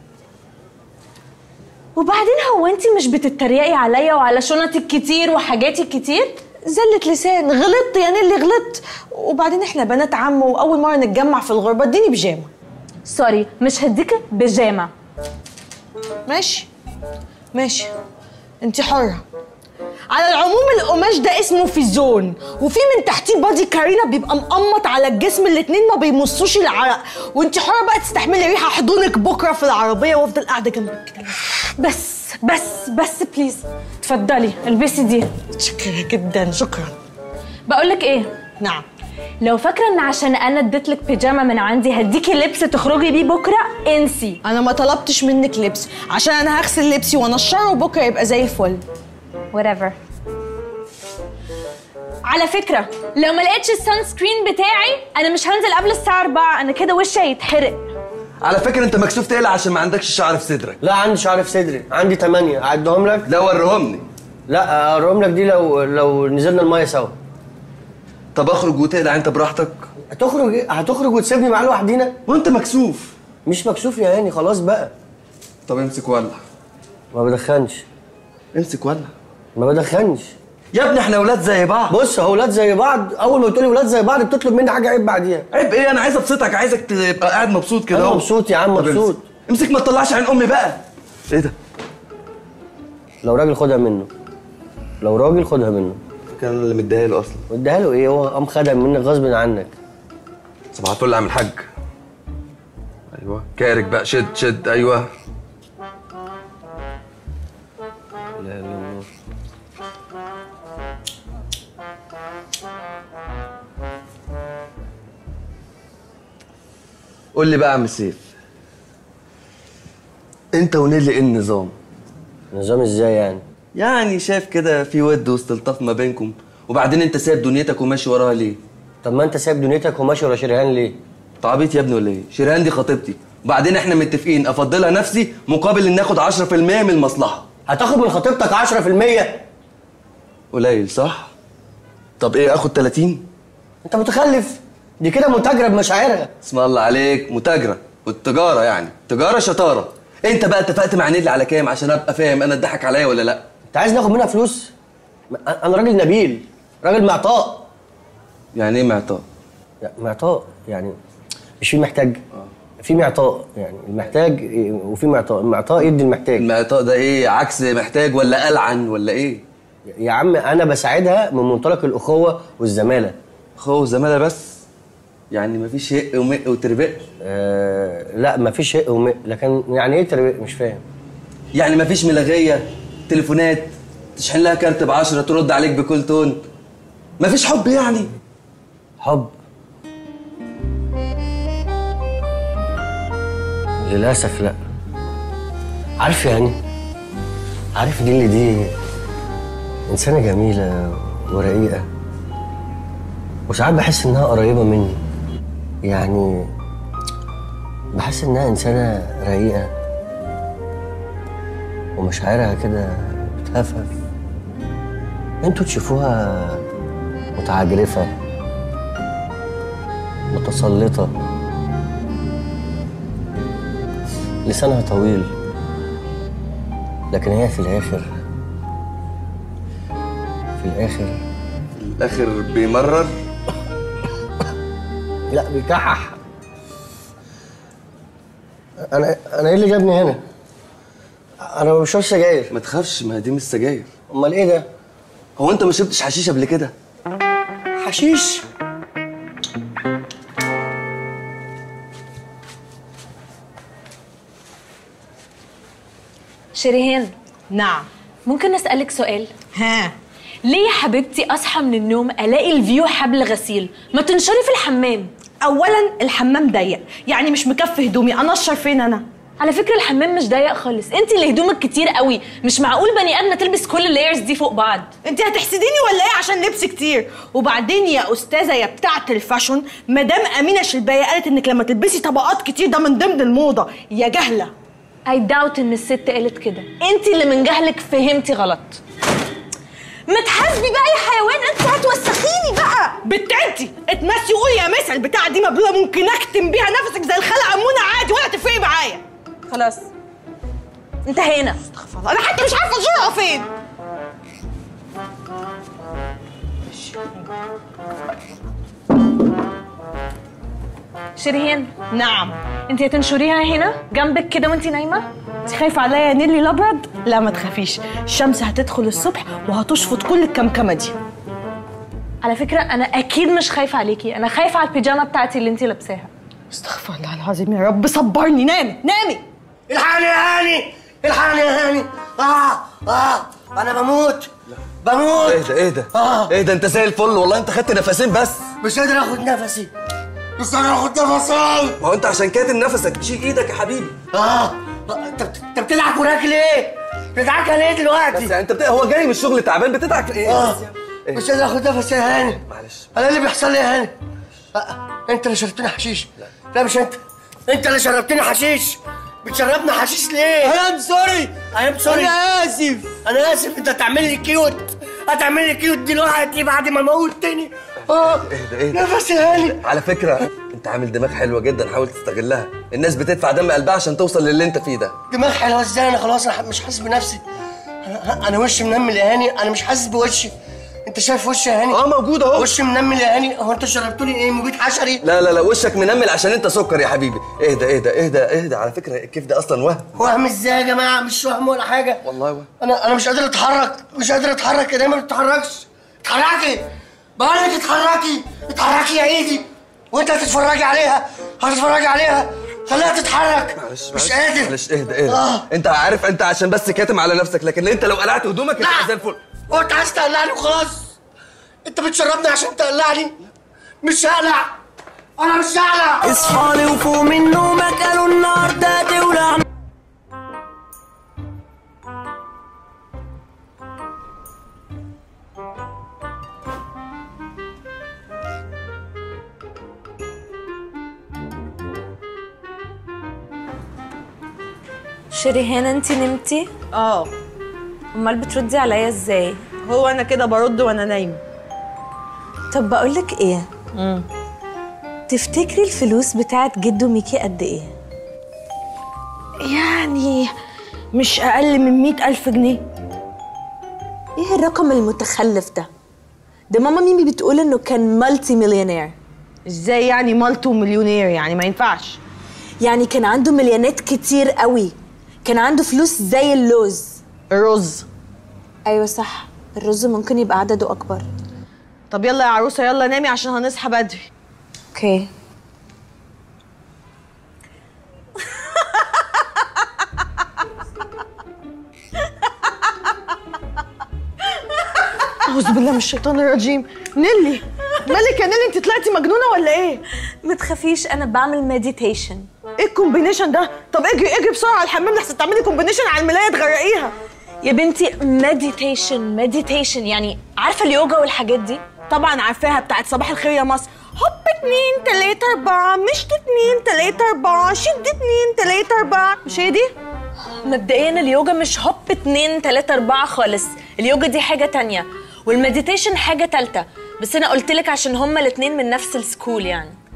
وبعدين هو انت مش بتتريقي عليا وعلى شنطك كتير وحاجاتي كتير زلة لسان غلطت يا نيلي غلطت وبعدين احنا بنات عم واول مره نتجمع في الغربه اديني بيجامه سوري مش هديك بيجامه ماشي ماشي انت حره على العموم القماش ده اسمه فيزون وفي من تحتيه بادي كارينا بيبقى مقمط على الجسم الاتنين ما بيمصوش العرق وانت حره بقى تستحملي ريحه احضنك بكره في العربيه وافضل قاعده جنبك كده بس بس بس بليز اتفضلي البسي دي شكرا جدا شكرا بقولك ايه نعم لو فاكره ان عشان انا اديتلك بيجاما من عندي هديكي لبس تخرجي بيه بكره انسي انا ما طلبتش منك لبس عشان انا هغسل لبسي وانشره وبكره يبقى زي الفل whatever على فكرة لو ما لقيتش السان سكرين بتاعي أنا مش هنزل قبل الساعة 4 أنا كده وشي هيتحرق على فكره انت مكسوف تقلع عشان ما عندكش شعر في صدرك لا عندي شعر في صدري عندي ثمانية أعدهم لك لا وريهمني لا أوريهم لك دي لو لو نزلنا المية سوا طب اخرج وتقلع انت براحتك هتخرج إيه؟ هتخرج وتسيبني معاه لوحدينا وانت مكسوف مش مكسوف يا هاني خلاص بقى طب امسك ولع ما بدخنش امسك ولع ما بدخنش يا ابني احنا اولاد زي بعض بص هو ولاد زي بعض اول ما بتقولي ولاد زي بعض بتطلب مني حاجه عيب بعديها عيب ايه انا عايز ابسطك عايزك تبقى قاعد مبسوط كده أنا اهو. مبسوط يا عم، طب مبسوط. امسك. امسك ما تطلعش عين امي بقى ايه ده لو راجل خدها منه لو راجل خدها منه كان اللي مديها له اصلا واديها له ايه هو قام خدها منك غصب عنك صباح الفل يا عم الحاج ايوه كارك بقى شد شد ايوه لا لا لا قول لي بقى يا عم سيف انت ونيلي ايه النظام نظام ازاي يعني يعني شايف كده في ود واستلطاف ما بينكم وبعدين انت سايب دنيتك وماشي وراها ليه طب ما انت سايب دنيتك وماشي ورا شريهان ليه انت عبيط يا ابني ولا ايه شيرين دي خطيبتي وبعدين احنا متفقين افضلها نفسي مقابل ان ناخد 10% من المصلحه هتاخد من خطيبتك 10% قليل صح طب ايه اخد 30 انت متخلف دي كده متاجره بمشاعرها اسم الله عليك متاجره والتجاره يعني تجاره شطاره انت بقى اتفقت مع نيلي على كام عشان ابقى فاهم انا اتضحك عليا ولا لا انت عايز ناخد منها فلوس ما- انا راجل نبيل راجل معطاء يعني ايه معطاء لا، معطاء يعني مش في محتاج في معطاء يعني المحتاج إيه، وفي معطاء المعطاء يدي المحتاج المعطاء ده ايه عكس محتاج ولا ألعن ولا ايه يا عم انا بساعدها من منطلق الاخوه والزماله خو زمالة بس يعني مفيش هق ومق وتربق آه لا مفيش هق ومق لكن يعني ايه تربية مش فاهم يعني مفيش ملغية تليفونات تشحن لها كارت بعشرة ترد عليك بكل تون مفيش حب يعني حب للاسف لا عارف يعني عارف دي اللي دي انسانه جميله ورقيقه وساعات بحس انها قريبه مني يعني بحس انها انسانه رقيقه ومشاعرها كده بتهفف انتوا تشوفوها متعجرفه متسلطة لسانها طويل لكن هي في الآخر في الآخر الاخر بيمرر لا بيكحح أنا أنا إيه اللي جابني هنا؟ أنا ما بشربش سجاير ما تخافش ما دي مش سجاير أمال إيه ده؟ هو انت ما شربتش حشيش قبل كده حشيش شريهان نعم ممكن اسالك سؤال ها ليه يا حبيبتي اصحى من النوم الاقي الفيو حبل غسيل ما تنشري في الحمام اولا الحمام ضيق يعني مش مكفي هدومي انشر فين انا على فكره الحمام مش ضيق خالص انت اللي هدومك كتير قوي مش معقول بني ادمه تلبس كل اللايرز دي فوق بعض انت هتحسديني ولا ايه عشان لبس كتير وبعدين يا استاذه يا بتاعه الفاشون مدام امينه شلبايه قالت انك لما تلبسي طبقات كتير ده من ضمن الموضه يا جهله اي داوت ان الست قالت كده انت اللي من جهلك فهمتي غلط ما تحاسبي بقى يا حيوان انت هتوسخيني بقى بنت انت اتمسي قولي يا مسا البتاعه دي مبلوله ممكن اكتم بيها نفسك زي الخلقه امونه عادي ولا تفرقي معايا خلاص انتهينا انا حتى مش عارفه زورها فين شريهان نعم انت هتنشريها هنا جنبك كده وانت نايمه انت خايفه عليا يا نيلي الابيض لا ما تخافيش الشمس هتدخل الصبح وهتشفط كل الكمكمه دي على فكره انا اكيد مش خايفه عليكي انا خايفه على البيجامه بتاعتي اللي انت لابساها استغفر الله العظيم يا رب صبرني نامي نامي الحقني يا هاني الحقني يا هاني اه اه انا بموت بموت ايه ده ايه ده آه. ايه ده انت زي الفل والله انت خدت نفسين بس مش قادر اخد نفسي مش قادر اخد نفسي ما هو انت عشان كاتم نفسك شيل ايدك يا حبيبي اه انت انت بتضحك وراك ليه؟ بتضحك ليه بس دلوقتي؟ يعني انت بت... هو جاي من الشغل تعبان بتضحك ايه اه بس يعني. مش قادر اخد نفسي يا هاني معلش انا اللي بيحصل لي يا هاني آه، انت اللي شربتني حشيش لا مش انت انت اللي شربتني حشيش بتشربنا حشيش ليه؟ انا سوري انا سوري انا اسف انا اسف انت هتعمل لي كيوت هتعمل لي كيوت دلوقتي بعد ما موتني اه اهدى اهدى نفسي يا هاني على فكره انت عامل دماغ حلوه جدا حاول تستغلها الناس بتدفع دم قلبها عشان توصل للي انت فيه ده دماغ حلوه ازاي انا خلاص انا مش حاسس بنفسي انا انا وشي منمل يا هاني انا مش حاسس بوشي انت شايف وشي يا هاني اه موجود اهو وشي منمل يا هاني هو انت شربتوني ايه مبيد حشري لا لا لا وشك منمل عشان انت سكر يا حبيبي اهدى اهدى اهدى اهدى على فكره الكيف ده اصلا وهم وهم ازاي يا جماعه مش وهم ولا حاجه والله وهم انا انا مش قادر اتحرك مش قادر اتحرك يا دايما ما بتتحركش اتحركي بقول لك اتحركي اتحركي يا ايدي وانت هتتفرجي عليها هتتفرجي عليها خليها تتحرك معلش مش معلش قادر معلش اهدى اهدى آه. انت عارف انت عشان بس كاتم على نفسك لكن انت لو قلعت هدومك هتبقى زي الفل هو انت عايز تقلعني وخلاص انت بتشربني عشان تقلعني مش هقلع انا مش هقلع اصحى لي وفوق من نومك قالوا النهارده تولع شريهان انت نمتي اه امال بتردي عليا ازاي هو انا كده برد وانا نايمه طب بقولك ايه تفتكري الفلوس بتاعت جدو ميكي قد ايه يعني مش اقل من مئة الف جنيه ايه الرقم المتخلف ده ده ماما ميمي بتقول انه كان مالتي مليونير ازاي يعني مالتو مليونير يعني ما ينفعش يعني كان عنده مليونات كتير قوي كان عنده فلوس زي اللوز الرز ايوه صح الرز ممكن يبقى عدده اكبر طب يلا يا عروسه يلا نامي عشان هنصحى بدري اوكي اعوذ بالله من الشيطان الرجيم نيلي مالك يا نيلي انت طلعتي مجنونه ولا ايه ما تخافيش انا بعمل مديتيشن ايه الكومبينيشن ده طب اجري اجري بسرعه على الحمام لحسن تعملي كومبينيشن على الملايه تغرقيها يا بنتي مديتيشن مديتيشن يعني عارفه اليوجا والحاجات دي طبعا عارفاها بتاعت صباح الخير يا مصر هوب اتنين تلاتة أربعة مشط اتنين تلاتة أربعة شد اتنين تلاتة أربعة مش هي دي؟ مبدئيا اليوجا مش هوب اتنين تلاتة اربعة خالص اليوجا دي حاجة تانية والمديتيشن حاجة تالتة بس انا قلت لك عشان هما الاتنين من نفس السكول يعني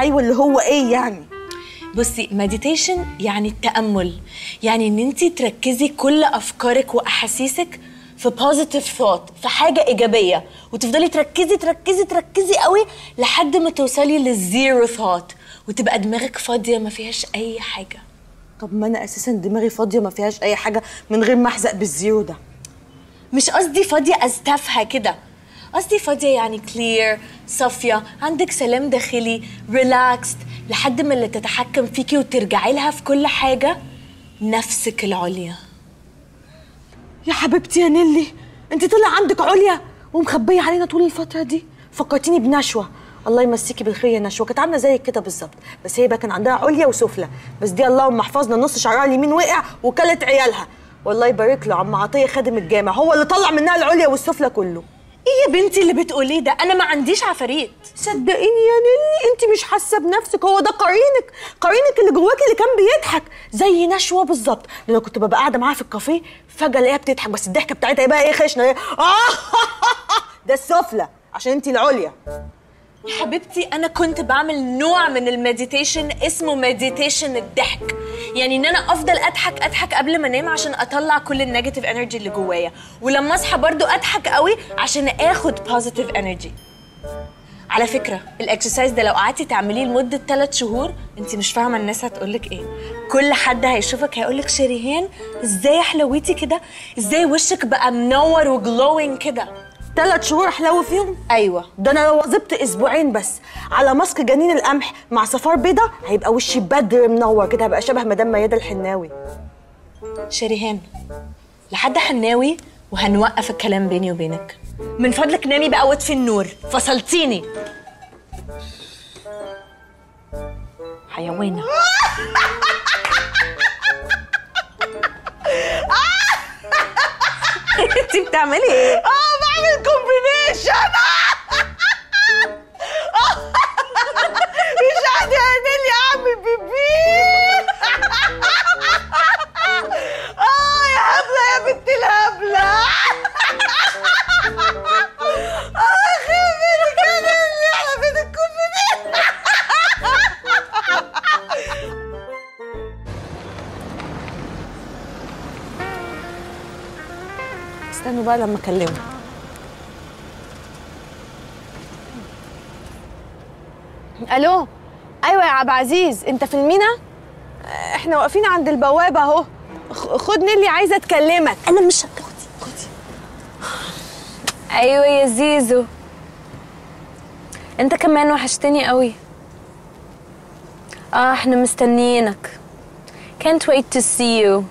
ايوه اللي هو ايه يعني بصي مديتيشن يعني التأمل يعني ان انت تركزي كل افكارك واحاسيسك في بوزيتيف ثوت في حاجة إيجابية وتفضلي تركزي تركزي تركزي قوي لحد ما توصلي للزيرو ثوت وتبقى دماغك فاضية ما فيهاش أي حاجة طب ما انا اساسا دماغي فاضيه ما فيهاش اي حاجه من غير ما احزق بالزيرو ده مش قصدي فاضية أستفها كده قصدي فاضية يعني كلير صافية عندك سلام داخلي ريلاكسد لحد ما اللي تتحكم فيكي وترجعي لها في كل حاجة نفسك العليا يا حبيبتي يا نيلي انت طلع عندك عليا ومخبيه علينا طول الفتره دي فكرتيني بنشوه الله يمسيكي بالخير يا نشوه كانت عامله زيك كده بالظبط بس هي بقى كان عندها عليا وسفلى بس دي اللهم احفظنا نص شعرها اليمين وقع وكلت عيالها والله يبارك له عم عطيه خادم الجامع هو اللي طلع منها العليا والسفلى كله ايه يا بنتي اللي بتقوليه ده انا ما عنديش عفاريت صدقيني يا نيلي انت مش حاسه بنفسك هو ده قرينك قرينك اللي جواكي اللي كان بيضحك زي نشوه بالظبط لما كنت ببقى قاعده معاها في الكافيه فجاه الاقيها بتضحك بس الضحكه بتاعتها بقى ايه خشنه ايه اه ده السفلى عشان انت العليا يا حبيبتي انا كنت بعمل نوع من المديتيشن اسمه مديتيشن الضحك يعني ان انا افضل اضحك اضحك قبل ما انام عشان اطلع كل النيجاتيف انرجي اللي جوايا ولما اصحى برضو اضحك قوي عشان اخد بوزيتيف انرجي على فكره الاكسرسايز ده لو قعدتي تعمليه لمده 3 شهور انت مش فاهمه الناس هتقولك ايه كل حد هيشوفك هيقولك شريهان ازاي حلويتي كده ازاي وشك بقى منور وجلوينج كده ثلاث شهور احلو فيهم ايوه ده انا لو واظبت اسبوعين بس على ماسك جنين القمح مع صفار بيضه هيبقى وشي بدر منور كده هبقى شبه مدام ميادة الحناوي شريهان لحد حناوي وهنوقف الكلام بيني وبينك من فضلك نامي بقى واطفي النور فصلتيني حيوانة انت بتعملي ايه؟ اه بعمل كومبينيشن مش قاعده اعمل يا عم بيبي اه يا هبله يا بنت الهبله اه خيبتك يا نيلي على بيت الكومبينيشن استنوا بقى لما اكلمه الو ايوه يا عبد العزيز انت في المينا آه، احنا واقفين عند البوابه اهو خ- خد نيلي عايزه اكلمك انا مش خدي خدي ايوه يا زيزو انت كمان وحشتني قوي اه احنا مستنيينك can't wait to see you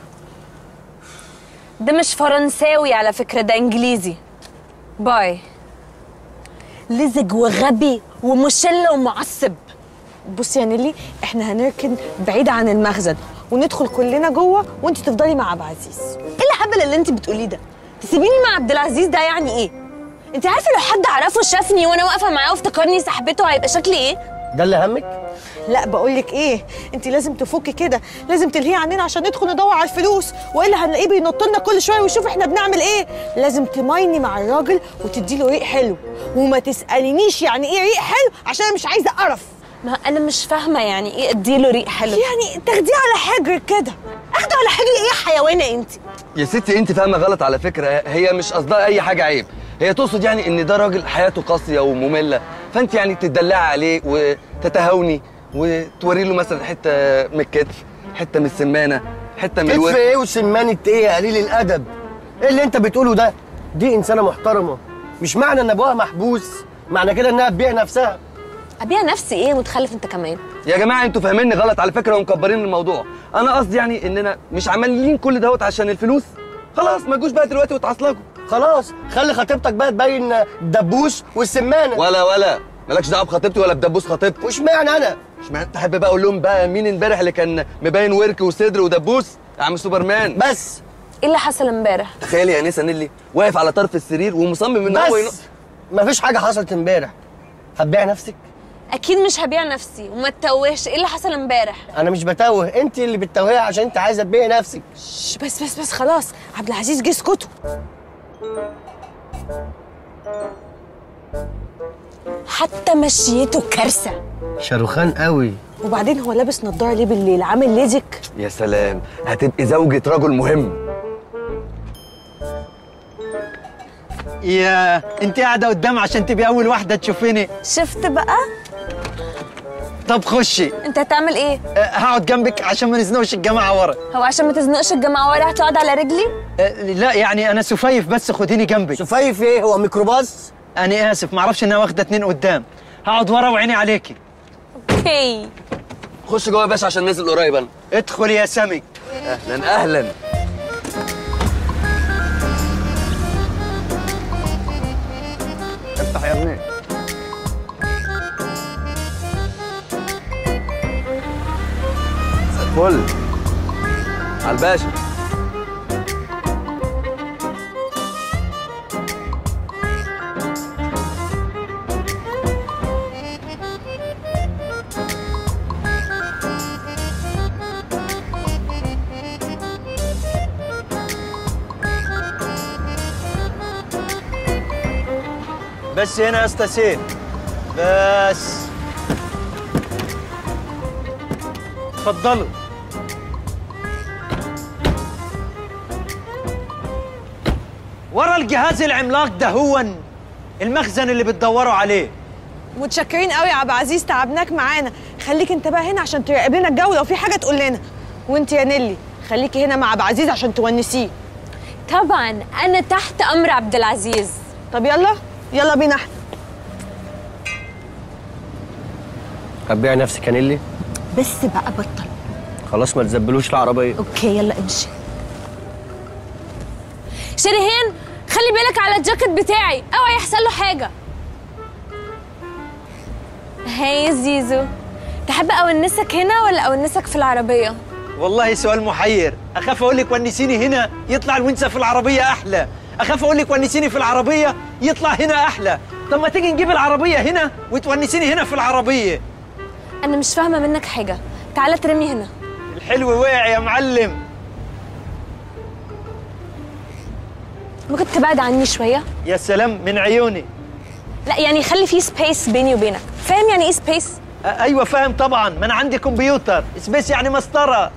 ده مش فرنساوي على فكرة ده انجليزي باي لزج وغبي ومشل ومعصب بصي يا نيلي احنا هنركن بعيد عن المخزن وندخل كلنا جوه وانت تفضلي مع عبد العزيز ايه الهبل اللي انت بتقوليه ده تسيبيني مع عبد العزيز ده يعني ايه انت عارفه لو حد عرفه شافني وانا واقفه معاه وافتكرني صاحبته هيبقى شكلي ايه ده اللي همك لا بقول لك ايه انت لازم تفكي كده لازم تلهيه عننا عشان ندخل ندور على الفلوس والا هنلاقيه بينط لنا كل شويه ويشوف احنا بنعمل ايه لازم تمايني مع الراجل وتدي له ريق حلو وما تسالينيش يعني ايه ريق حلو عشان انا مش عايزه اقرف ما انا مش فاهمه يعني ايه اديله ريق حلو يعني تاخديه على حجرك كده اخده على حاجه ايه يا حيوانه انت يا ستي انت فاهمه غلط على فكره هي مش قصدها اي حاجه عيب هي تقصد يعني ان ده راجل حياته قاسيه وممله فانت يعني تدلعي عليه وتتهاوني وتوري له مثلا حته من الكتف حته من السمانه حته من كتف الوجه ايه وسمانة ايه يا قليل الادب ايه اللي انت بتقوله ده دي انسانه محترمه مش معنى ان ابوها محبوس معنى كده انها تبيع نفسها ابيع نفسي ايه متخلف انت كمان يا جماعه انتوا فاهميني غلط على فكره ومكبرين الموضوع انا قصدي يعني اننا مش عمالين كل دوت عشان الفلوس خلاص ما تجوش بقى دلوقتي وتعصلجوا خلاص خلي خطيبتك بقى تبين الدبوس والسمانه ولا ولا مالكش دعوه بخطيبتي ولا بدبوس خطيبتي واشمعنى انا اشمعنى تحب بقى اقول لهم بقى مين امبارح اللي كان مبين ورك وصدر ودبوس يا عم سوبرمان بس ايه اللي حصل امبارح تخيلي يا نسا نيلي واقف على طرف السرير ومصمم ان هو ينق... بس مفيش حاجه حصلت امبارح هتبيع نفسك اكيد مش هبيع نفسي وما تتوهش ايه اللي حصل امبارح انا مش بتوه انت اللي بتتوهي عشان انت عايزه تبيعي نفسك شش، بس بس بس خلاص عبد العزيز جه اسكتوا حتى مشيته كارثه شاروخان قوي وبعدين هو لابس نضاره ليه بالليل عامل ليزك يا سلام هتبقي زوجة رجل مهم يا انت قاعده قدام عشان تبقي اول واحده تشوفيني شفت بقى طب خشي انت هتعمل ايه أه، هقعد جنبك عشان ما نزنقش الجماعه ورا هو عشان ما تزنقش الجماعه ورا هتقعد على رجلي أه، لا يعني انا سفيف بس خديني جنبك سفيف ايه هو ميكروباص انا اسف معرفش انها واخده اتنين قدام هقعد ورا وعيني عليكي اوكي خش جوه يا باشا عشان نازل قريب انا ادخل يا سمك اهلا اهلا افتح يا ابني مساء الفل على الباشا بس هنا يا اسطى سيف بس اتفضلوا ورا الجهاز العملاق ده هو المخزن اللي بتدوروا عليه متشكرين قوي يا عبد العزيز تعبناك معانا خليك انت بقى هنا عشان تراقب لنا الجو لو في حاجه تقول لنا وانت يا نيلي خليكي هنا مع عبد العزيز عشان تونسيه طبعا انا تحت امر عبد العزيز طب يلا يلا بينا احنا هتبيع نفسك يا نيلي بس بقى بطل خلاص ما تزبلوش العربيه اوكي يلا امشي شريهان خلي بالك على الجاكيت بتاعي اوعى يحصل له حاجه هاي زيزو تحب اونسك هنا ولا اونسك في العربيه والله سؤال محير اخاف اقول لك ونسيني هنا يطلع الونسه في العربيه احلى اخاف اقول لك ونسيني في العربيه يطلع هنا احلى طب ما تيجي نجيب العربيه هنا وتونسيني هنا في العربيه انا مش فاهمه منك حاجه تعالى ترمي هنا الحلو وقع يا معلم ممكن تبعد عني شويه يا سلام من عيوني لا يعني خلي في سبيس بيني وبينك فاهم يعني ايه سبيس أ- ايوه فاهم طبعا ما انا عندي كمبيوتر سبيس يعني مسطره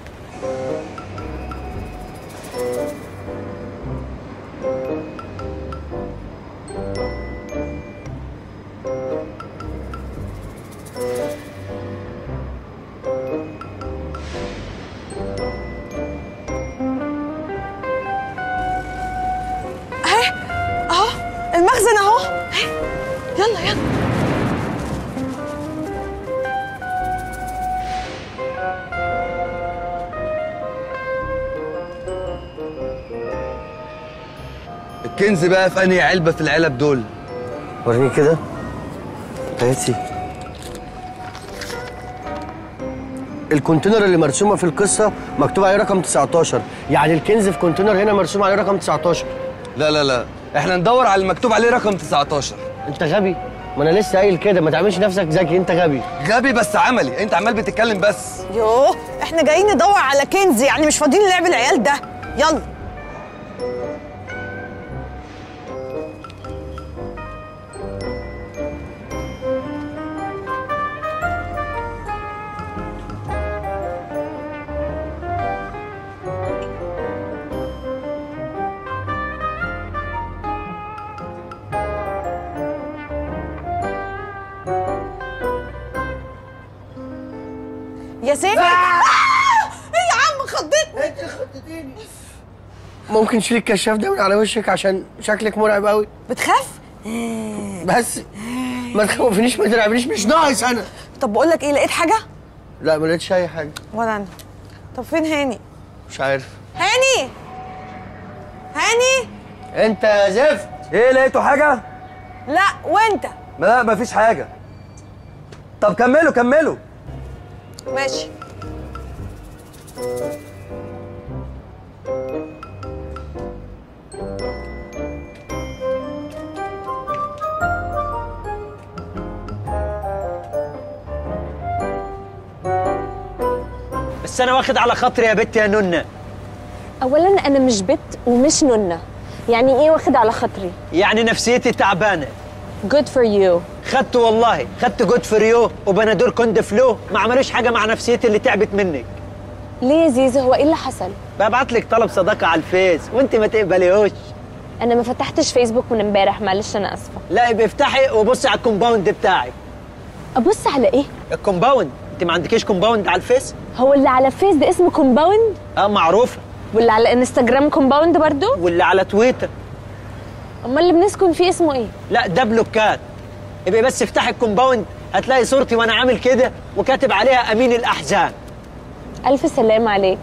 اهو المخزن اهو اهي. يلا يلا الكنز بقى في انهي علبه في العلب دول وريني كده هاتي الكونتينر اللي مرسومه في القصه مكتوب عليه رقم 19 يعني الكنز في كونتينر هنا مرسوم عليه رقم 19 لا لا لا احنا ندور على المكتوب عليه رقم 19 انت غبي ما انا لسه قايل كده ما تعملش نفسك ذكي انت غبي غبي بس عملي انت عمال بتتكلم بس يوه احنا جايين ندور على كنز يعني مش فاضيين لعب العيال ده يلا يا سيف آه! ايه يا عم خضتني انت خدتيني ممكن تشيل الكشاف ده من على وشك عشان شكلك مرعب قوي بتخاف بس ما تخوفنيش ما ترعبنيش مش ناقص انا طب بقول لك ايه لقيت حاجه لا ما لقيتش اي حاجه ولا انا طب فين هاني مش عارف هاني هاني انت يا زفت ايه لقيتوا حاجه لا وانت لا مفيش حاجه طب كملوا كملوا ماشي بس انا واخد على خاطري يا بت يا نونه اولا انا مش بت ومش نونه يعني ايه واخد على خاطري يعني نفسيتي تعبانه جود فور يو خدت والله خدت جود فريو وبنادول كوند فلو ما عملوش حاجه مع نفسيتي اللي تعبت منك ليه يا زيزو هو ايه اللي حصل ببعت لك طلب صداقه على الفيس وانت ما تقبليهوش انا ما فتحتش فيسبوك من امبارح معلش انا اسفه لا يبقى افتحي وبصي على الكومباوند بتاعك ابص على ايه الكومباوند انت ما عندكيش كومباوند على الفيس هو اللي على فيس ده اسمه كومباوند اه معروفه واللي على انستجرام كومباوند برضو واللي على تويتر امال اللي بنسكن فيه اسمه ايه لا ده بلوكات يبقى بس افتحي الكومباوند هتلاقي صورتي وانا عامل كده وكاتب عليها امين الاحزان الف سلام عليك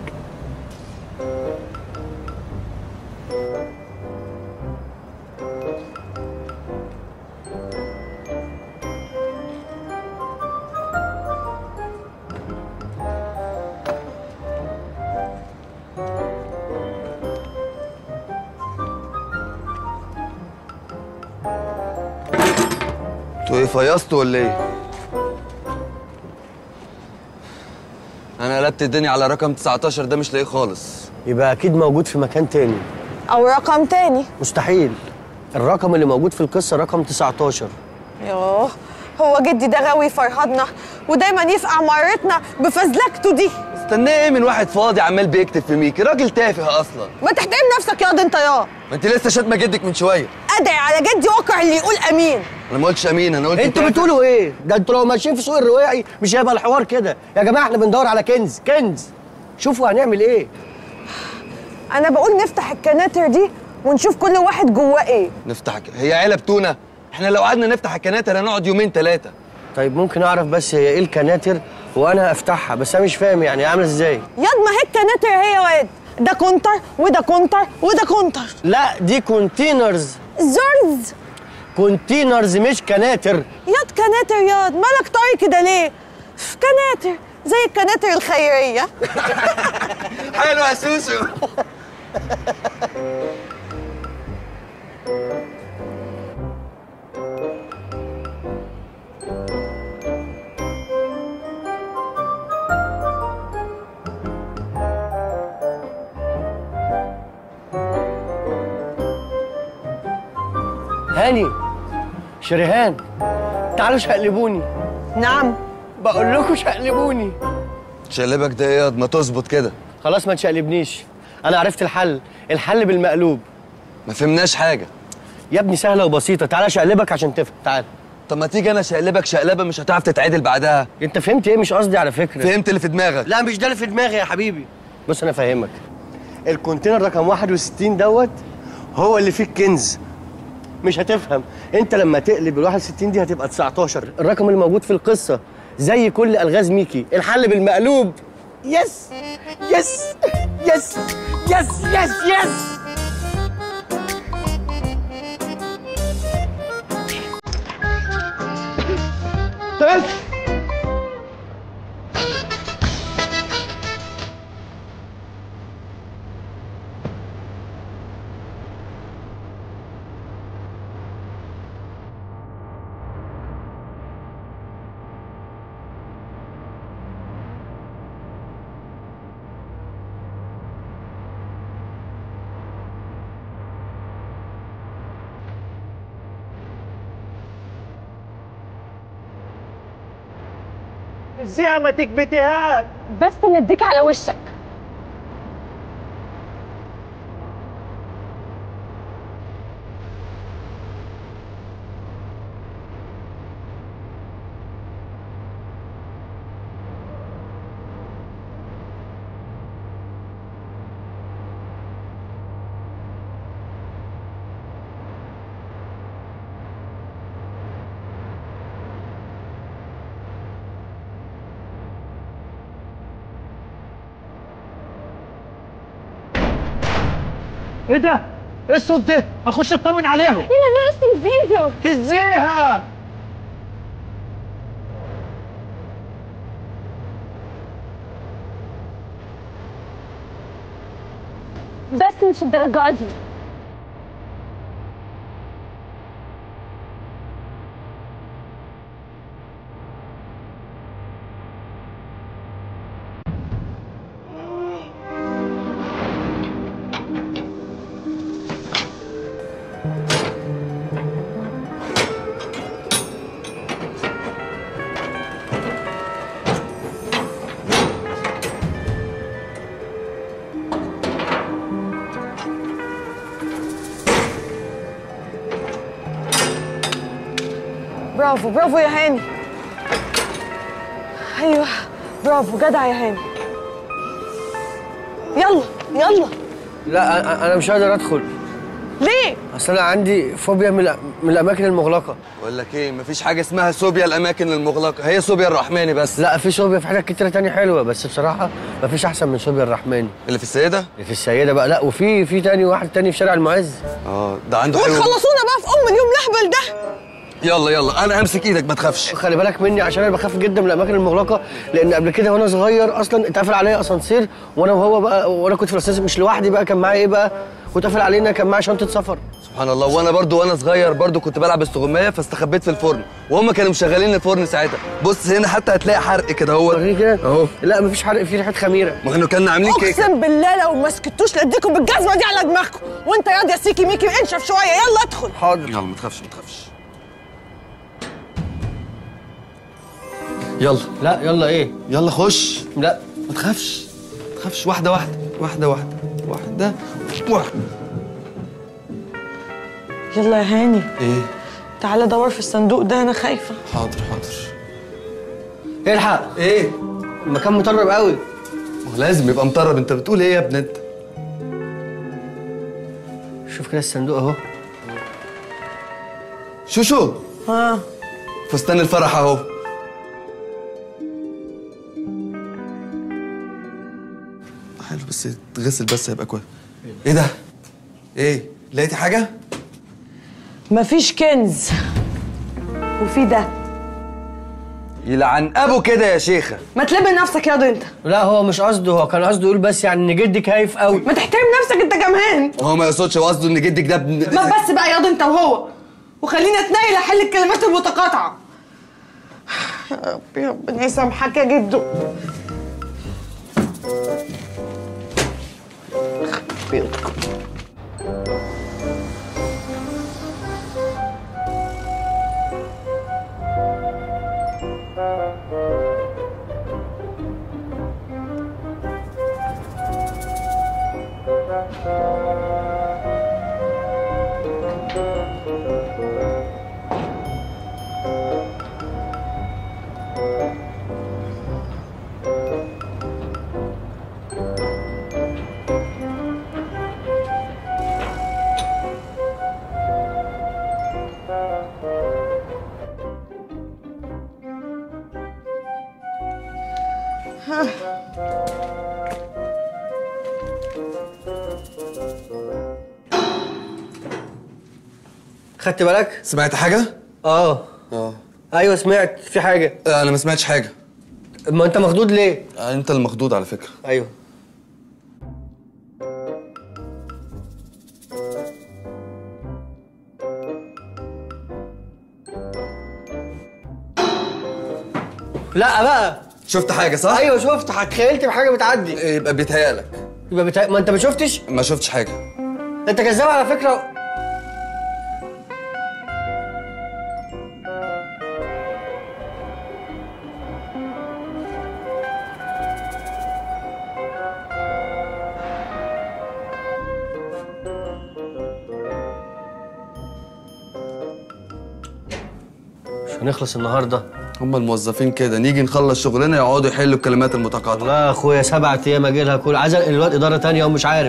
انتوا ايه فيصتوا ولا ايه؟ انا قلبت الدنيا على رقم 19 ده مش لاقيه خالص يبقى اكيد موجود في مكان تاني او رقم تاني مستحيل الرقم اللي موجود في القصه رقم 19 يوه هو جدي ده غاوي فرهدنا ودايما يفقع مرتنا بفزلكته دي استناه ايه من واحد فاضي عمال بيكتب في ميكي راجل تافه اصلا ما تحترم نفسك ياض انت يا ما انت لسه شاتمه جدك من شويه ادعي على جدي وقع اللي يقول امين انا ما قلتش امين انا قلت انتوا تافه. بتقولوا ايه ده انتوا لو ماشيين في سوق الرواعي مش هيبقى الحوار كده يا جماعه احنا بندور على كنز كنز شوفوا هنعمل ايه انا بقول نفتح الكناتر دي ونشوف كل واحد جواه ايه نفتح ك- هي علب تونه احنا لو قعدنا نفتح الكناتر هنقعد يومين ثلاثه طيب ممكن اعرف بس هي ايه الكناتر وانا افتحها بس انا مش فاهم يعني عامله ازاي ياض ما هي الكناتر هي واد ده كونتر وده كونتر وده كونتر لا دي كونتينرز زرز كونتينرز مش كناتر ياض كناتر ياض مالك طري كده ليه كناتر زي الكناتر الخيريه حلو يا سوسو هاني شريهان تعالوا شقلبوني نعم بقول لكم شقلبوني شقلبك ده ايه ما تظبط كده خلاص ما تشقلبنيش انا عرفت الحل الحل بالمقلوب ما فهمناش حاجه يا ابني سهله وبسيطه تعالى شقلبك عشان تفهم تعال طب ما تيجي انا شقلبك شقلبه مش هتعرف تتعدل بعدها انت فهمت ايه مش قصدي على فكره فهمت اللي في دماغك لا مش ده اللي في دماغي يا حبيبي بص انا فاهمك الكونتينر رقم 61 دوت هو اللي فيه الكنز مش هتفهم انت لما تقلب ال 61 دي هتبقى 19 الرقم اللي موجود في القصه زي كل الغاز ميكي الحل بالمقلوب يس يس يس يس يس يس ازاي ما تكبتيهاش بس نديك على وشك ايه ده؟ ايه الصوت ده؟ اخش اطمن عليهم انا ناسي زيزو ازيها؟ بس مش الدرجات دي برافو برافو يا هاني ايوه برافو جدع يا هاني يلا يلا لا أنا- انا مش قادر ادخل ليه اصل انا عندي فوبيا من الأ- من الاماكن المغلقه بقول لك ايه مفيش حاجه اسمها صوبيا الاماكن المغلقه هي صوبيا الرحماني بس لا في صوبيا في حاجات كتيره تانية حلوه بس بصراحه مفيش احسن من صوبيا الرحماني اللي في السيده اللي في السيده بقى لا وفي في تاني واحد تاني في شارع المعز اه ده عنده حلو وتخلصونا بقى في ام اليوم الاهبل ده يلا يلا انا امسك ايدك ما تخافش خلي بالك مني عشان انا بخاف جدا من الاماكن المغلقه لان قبل كده وانا صغير اصلا اتقفل عليا اسانسير وانا وهو بقى وانا كنت في الاسانسير مش لوحدي بقى كان معايا ايه بقى واتقفل علينا كان معايا شنطه سفر سبحان الله وانا برضو وانا صغير برضو كنت بلعب استغمايه فاستخبيت في الفرن وهم كانوا مشغلين الفرن ساعتها بص هنا حتى هتلاقي حرق كده هو وريني كده اهو لا مفيش حرق في ريحه خميره ما احنا كنا عاملين كيكه اقسم بالله لو ما سكتوش لاديكم بالجزمه دي على دماغكم وانت ياض يا سيكي ميكي انشف شويه يلا ادخل حاضر يلا ما تخافش ما تخافش يلا لا يلا ايه يلا خش لا ما تخافش ما تخافش واحده واحده واحده واحده واحده واحده يلا يا هاني ايه تعالى دور في الصندوق ده انا خايفه حاضر حاضر الحق ايه المكان مطرب قوي ما هو لازم يبقى مطرب انت بتقول ايه يا ابن انت شوف كده الصندوق اهو شوشو ها فستان الفرح اهو حلو بس تغسل بس هيبقى كويس ايه ده ايه لقيتي حاجه مفيش كنز وفي ده يلعن ابو كده يا شيخه ما تلم نفسك ياض انت لا هو مش قصده هو كان قصده يقول بس يعني ان جدك هايف قوي ما تحترم نفسك انت كمان هو ما يقصدش هو قصده ان جدك ده ابن ما بس بقى ياض انت وهو وخليني اتنقل احل الكلمات المتقاطعه يا ربي ربنا يسامحك يا جدو خدت بالك سمعت حاجه اه اه ايوه سمعت في حاجه انا ما سمعتش حاجه ما انت مخضوض ليه انت المخضوض على فكره ايوه لا بقى شفت حاجه صح ايوه شفت تخيلت بحاجه بتعدي يبقى بيتهيألك يبقى بتا... ما انت ما شفتش ما شفتش حاجه انت كذاب على فكره مش هنخلص النهارده هم الموظفين كده نيجي نخلص شغلنا يقعدوا يحلوا الكلمات المتقاطعه لا يا اخويا سبعة ايام اجي لها كل عايز الواد اداره تانية ومش عارف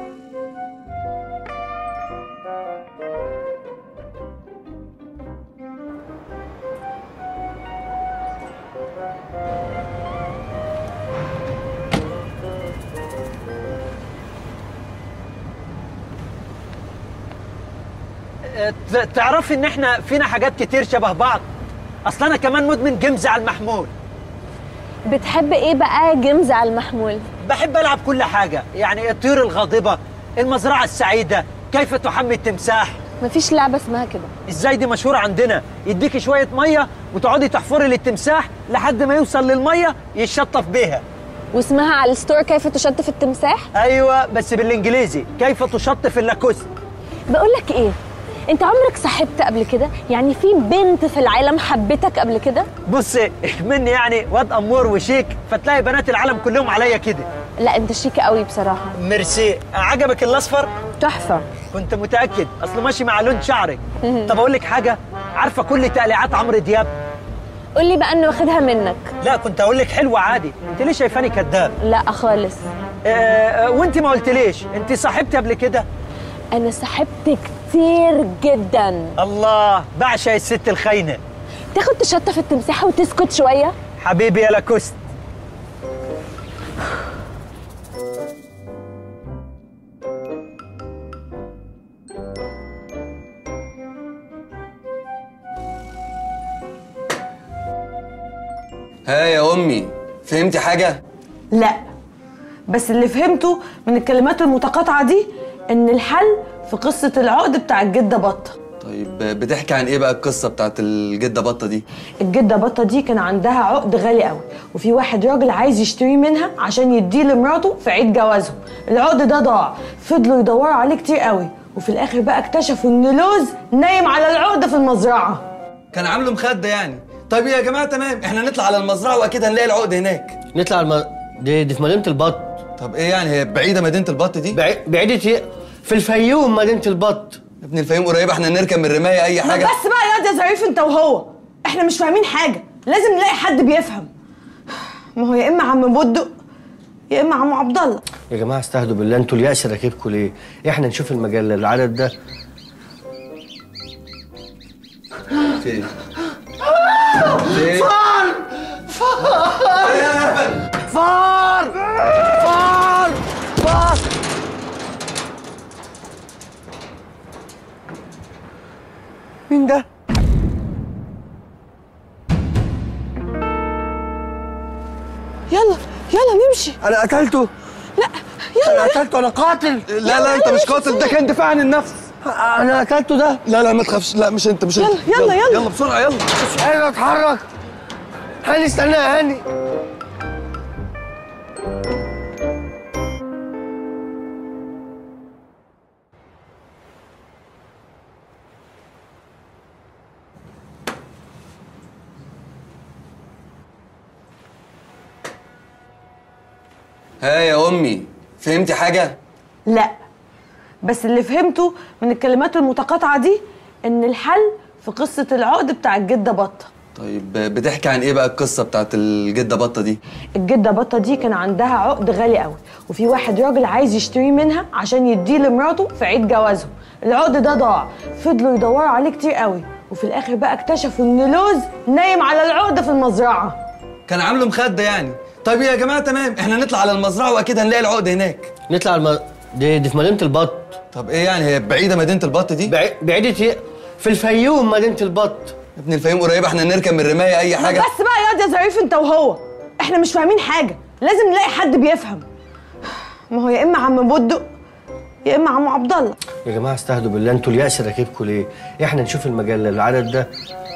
ت- تعرفي ان احنا فينا حاجات كتير شبه بعض اصل انا كمان مدمن جيمز على المحمول بتحب ايه بقى جيمز على المحمول بحب العب كل حاجه يعني الطيور الغاضبه المزرعه السعيده كيف تحمي التمساح مفيش لعبه اسمها كده ازاي دي مشهوره عندنا يديكي شويه ميه وتقعدي تحفري للتمساح لحد ما يوصل للميه يتشطف بيها واسمها على الستور كيف تشطف التمساح ايوه بس بالانجليزي كيف تشطف اللاكوست بقول لك ايه انت عمرك صاحبت قبل كده يعني في بنت في العالم حبتك قبل كده بص مني يعني واد امور وشيك فتلاقي بنات العالم كلهم عليا كده لا انت شيك قوي بصراحه ميرسي عجبك الاصفر تحفه كنت متاكد اصل ماشي مع لون شعرك طب اقول لك حاجه عارفه كل تقليعات عمرو دياب قول لي بقى انه واخدها منك لا كنت اقول لك حلوه عادي انت ليه شايفاني كذاب لا خالص آه، آه، وانت ما قلتليش انت صاحبتي قبل كده انا صاحبت كتير جدا الله بعشق الست الخاينه تاخد تشطف التمساحه وتسكت شويه حبيبي يا لاكوست ها يا امي فهمتي حاجه لا بس اللي فهمته من الكلمات المتقاطعه دي ان الحل في قصه العقد بتاع الجده بطه طيب بتحكي عن ايه بقى القصه بتاعت الجده بطه دي الجده بطه دي كان عندها عقد غالي قوي وفي واحد راجل عايز يشتريه منها عشان يديه لمراته في عيد جوازهم العقد ده ضاع فضلوا يدوروا عليه كتير قوي وفي الاخر بقى اكتشفوا ان لوز نايم على العقد في المزرعه كان عامله مخده يعني طيب يا جماعه تمام احنا نطلع على المزرعه واكيد هنلاقي العقد هناك نطلع الم... دي, دي في مدينه البط طب ايه يعني هي بعيده مدينه البط دي بعي... بعيده ايه في الفيوم مدينه البط يا ابن الفيوم قريبه احنا نركب من الرمايه اي ما حاجه بس بقى يا واد يا ظريف انت وهو احنا مش فاهمين حاجه لازم نلاقي حد بيفهم ما هو يا اما عم بودق يا اما عم عبد الله يا جماعه استهدوا بالله انتوا اليأس راكبكم ليه احنا نشوف المجله العدد ده فين فين فار فار فار مين ده؟ يلا يلا نمشي انا قتلته لا انا يلا قتلته انا قاتل لا لا انت مش قاتل ده كان دفاع عن النفس انا قتلته ده لا لا ما تخافش لا مش انت مش انت يلا، يلا، يلا. يلا بسرعه يلا مش قادر اتحرك هاني استنى يا هاني ها يا امي فهمتي حاجه لا بس اللي فهمته من الكلمات المتقاطعه دي ان الحل في قصه العقد بتاع الجده بطه طيب بتحكي عن ايه بقى القصه بتاعت الجده بطه دي الجده بطه دي كان عندها عقد غالي قوي وفي واحد راجل عايز يشتريه منها عشان يديه لمراته في عيد جوازهم العقد ده ضاع فضلوا يدوروا عليه كتير قوي وفي الاخر بقى اكتشفوا ان لوز نايم على العقد في المزرعه كان عامله مخده يعني طيب يا جماعه تمام احنا نطلع على المزرعه واكيد هنلاقي العقد هناك نطلع الم... دي, دي في مدينه البط طب ايه يعني هي بعيده مدينه البط دي بعي... بعيده ايه في الفيوم مدينه البط يا ابن الفيوم قريبه احنا نركب من الرمايه اي ما حاجه بس بقى يا واد يا ظريف انت وهو احنا مش فاهمين حاجه لازم نلاقي حد بيفهم ما هو يا اما عم بودق يا اما عم عبد الله يا جماعه استهدوا بالله انتوا اليأس راكبكم ليه احنا نشوف المجله العدد ده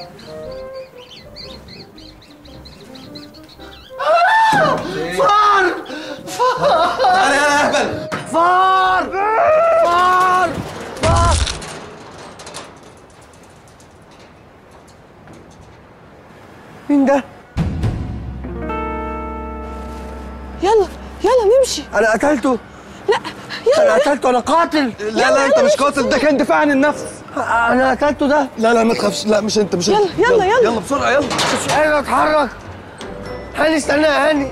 تعالى يا اهبل فار فار فار مين ده؟ يلا يلا نمشي انا قتلته لا انا يلا قتلته انا قاتل لا لا انت مش قاتل ده كان دفاع عن النفس انا قتلته ده لا لا ما تخافش لا مش انت مش يلا، انت يلا، يلا. يلا بسرعه يلا مش قادر اتحرك هاني استنى يا هاني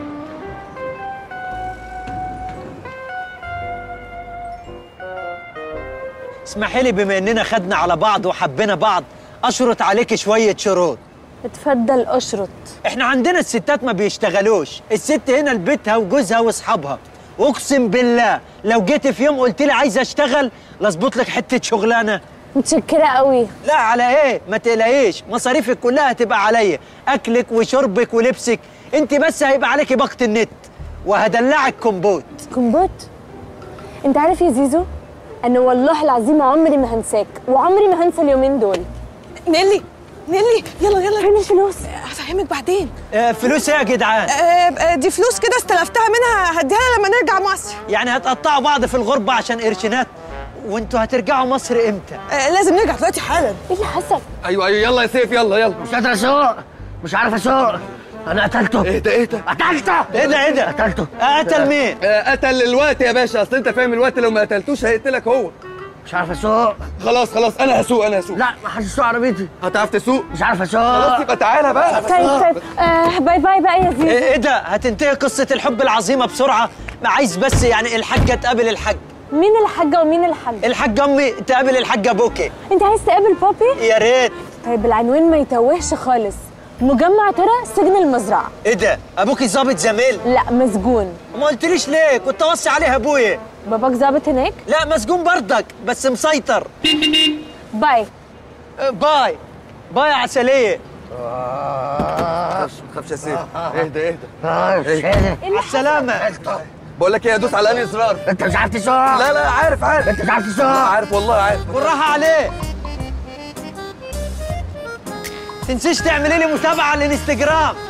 اسمحي لي بما اننا خدنا على بعض وحبينا بعض اشرط عليك شويه شروط اتفضل اشرط احنا عندنا الستات ما بيشتغلوش الست هنا لبيتها وجوزها واصحابها اقسم بالله لو جيت في يوم قلت لي عايز اشتغل لاظبط لك حته شغلانه متشكره قوي لا على ايه ما تقلقيش مصاريفك كلها هتبقى عليا اكلك وشربك ولبسك انت بس هيبقى عليكي باقه النت وهدلعك كومبوت كومبوت انت عارف يا زيزو انا والله العظيم عمري ما هنساك وعمري ما هنسى اليومين دول نيلي نيلي يلا يلا فين الفلوس هفهمك بعدين آه فلوس ايه يا جدعان آه، آه، دي فلوس كده استلفتها منها هديها لها لما نرجع مصر يعني هتقطعوا بعض في الغربه عشان قرشينات وانتوا هترجعوا مصر امتى آه، لازم نرجع دلوقتي حالا ايه اللي حصل ايوه ايوه يلا يا سيف يلا يلا مش قادر اسوق مش عارف اسوق انا قتلته ايه ده ايه ده قتلته ايه ده ايه ده قتلته قتل مين آه، قتل الوقت يا باشا اصل انت فاهم الوقت لو ما قتلتوش هيقتلك هو مش عارف اسوق خلاص خلاص انا هسوق انا هسوق لا ما حدش يسوق عربيتي هتعرف تسوق مش عارف خلاص اسوق يبقى تعالى بقى طيب طيب آه باي باي بقى يا زيزو ايه إيه ده هتنتهي قصه الحب العظيمه بسرعه ما عايز بس يعني الحاجه تقابل الحاج مين الحاجه ومين الحاج الحاج امي تقابل الحاجه بوكي انت عايز تقابل بابي يا ريت طيب العنوان ما يتوهش خالص مجمع ترى سجن المزرعه ايه ده ابوكي ظابط زميل لا مسجون ما قلتليش ليه كنت اوصي عليه ابويا باباك ظابط هناك لا مسجون بردك بس مسيطر باي آه، باي باي عسليه ما تخافش يا سيف اهدى اهدى على السلامه بقول لك ايه ادوس على انهي زرار انت مش عارف تسوق لا لا عارف عارف انت مش عارف تسوق عارف والله عارف بالراحه عليه تنسيش تعملي لي متابعه على الانستجرام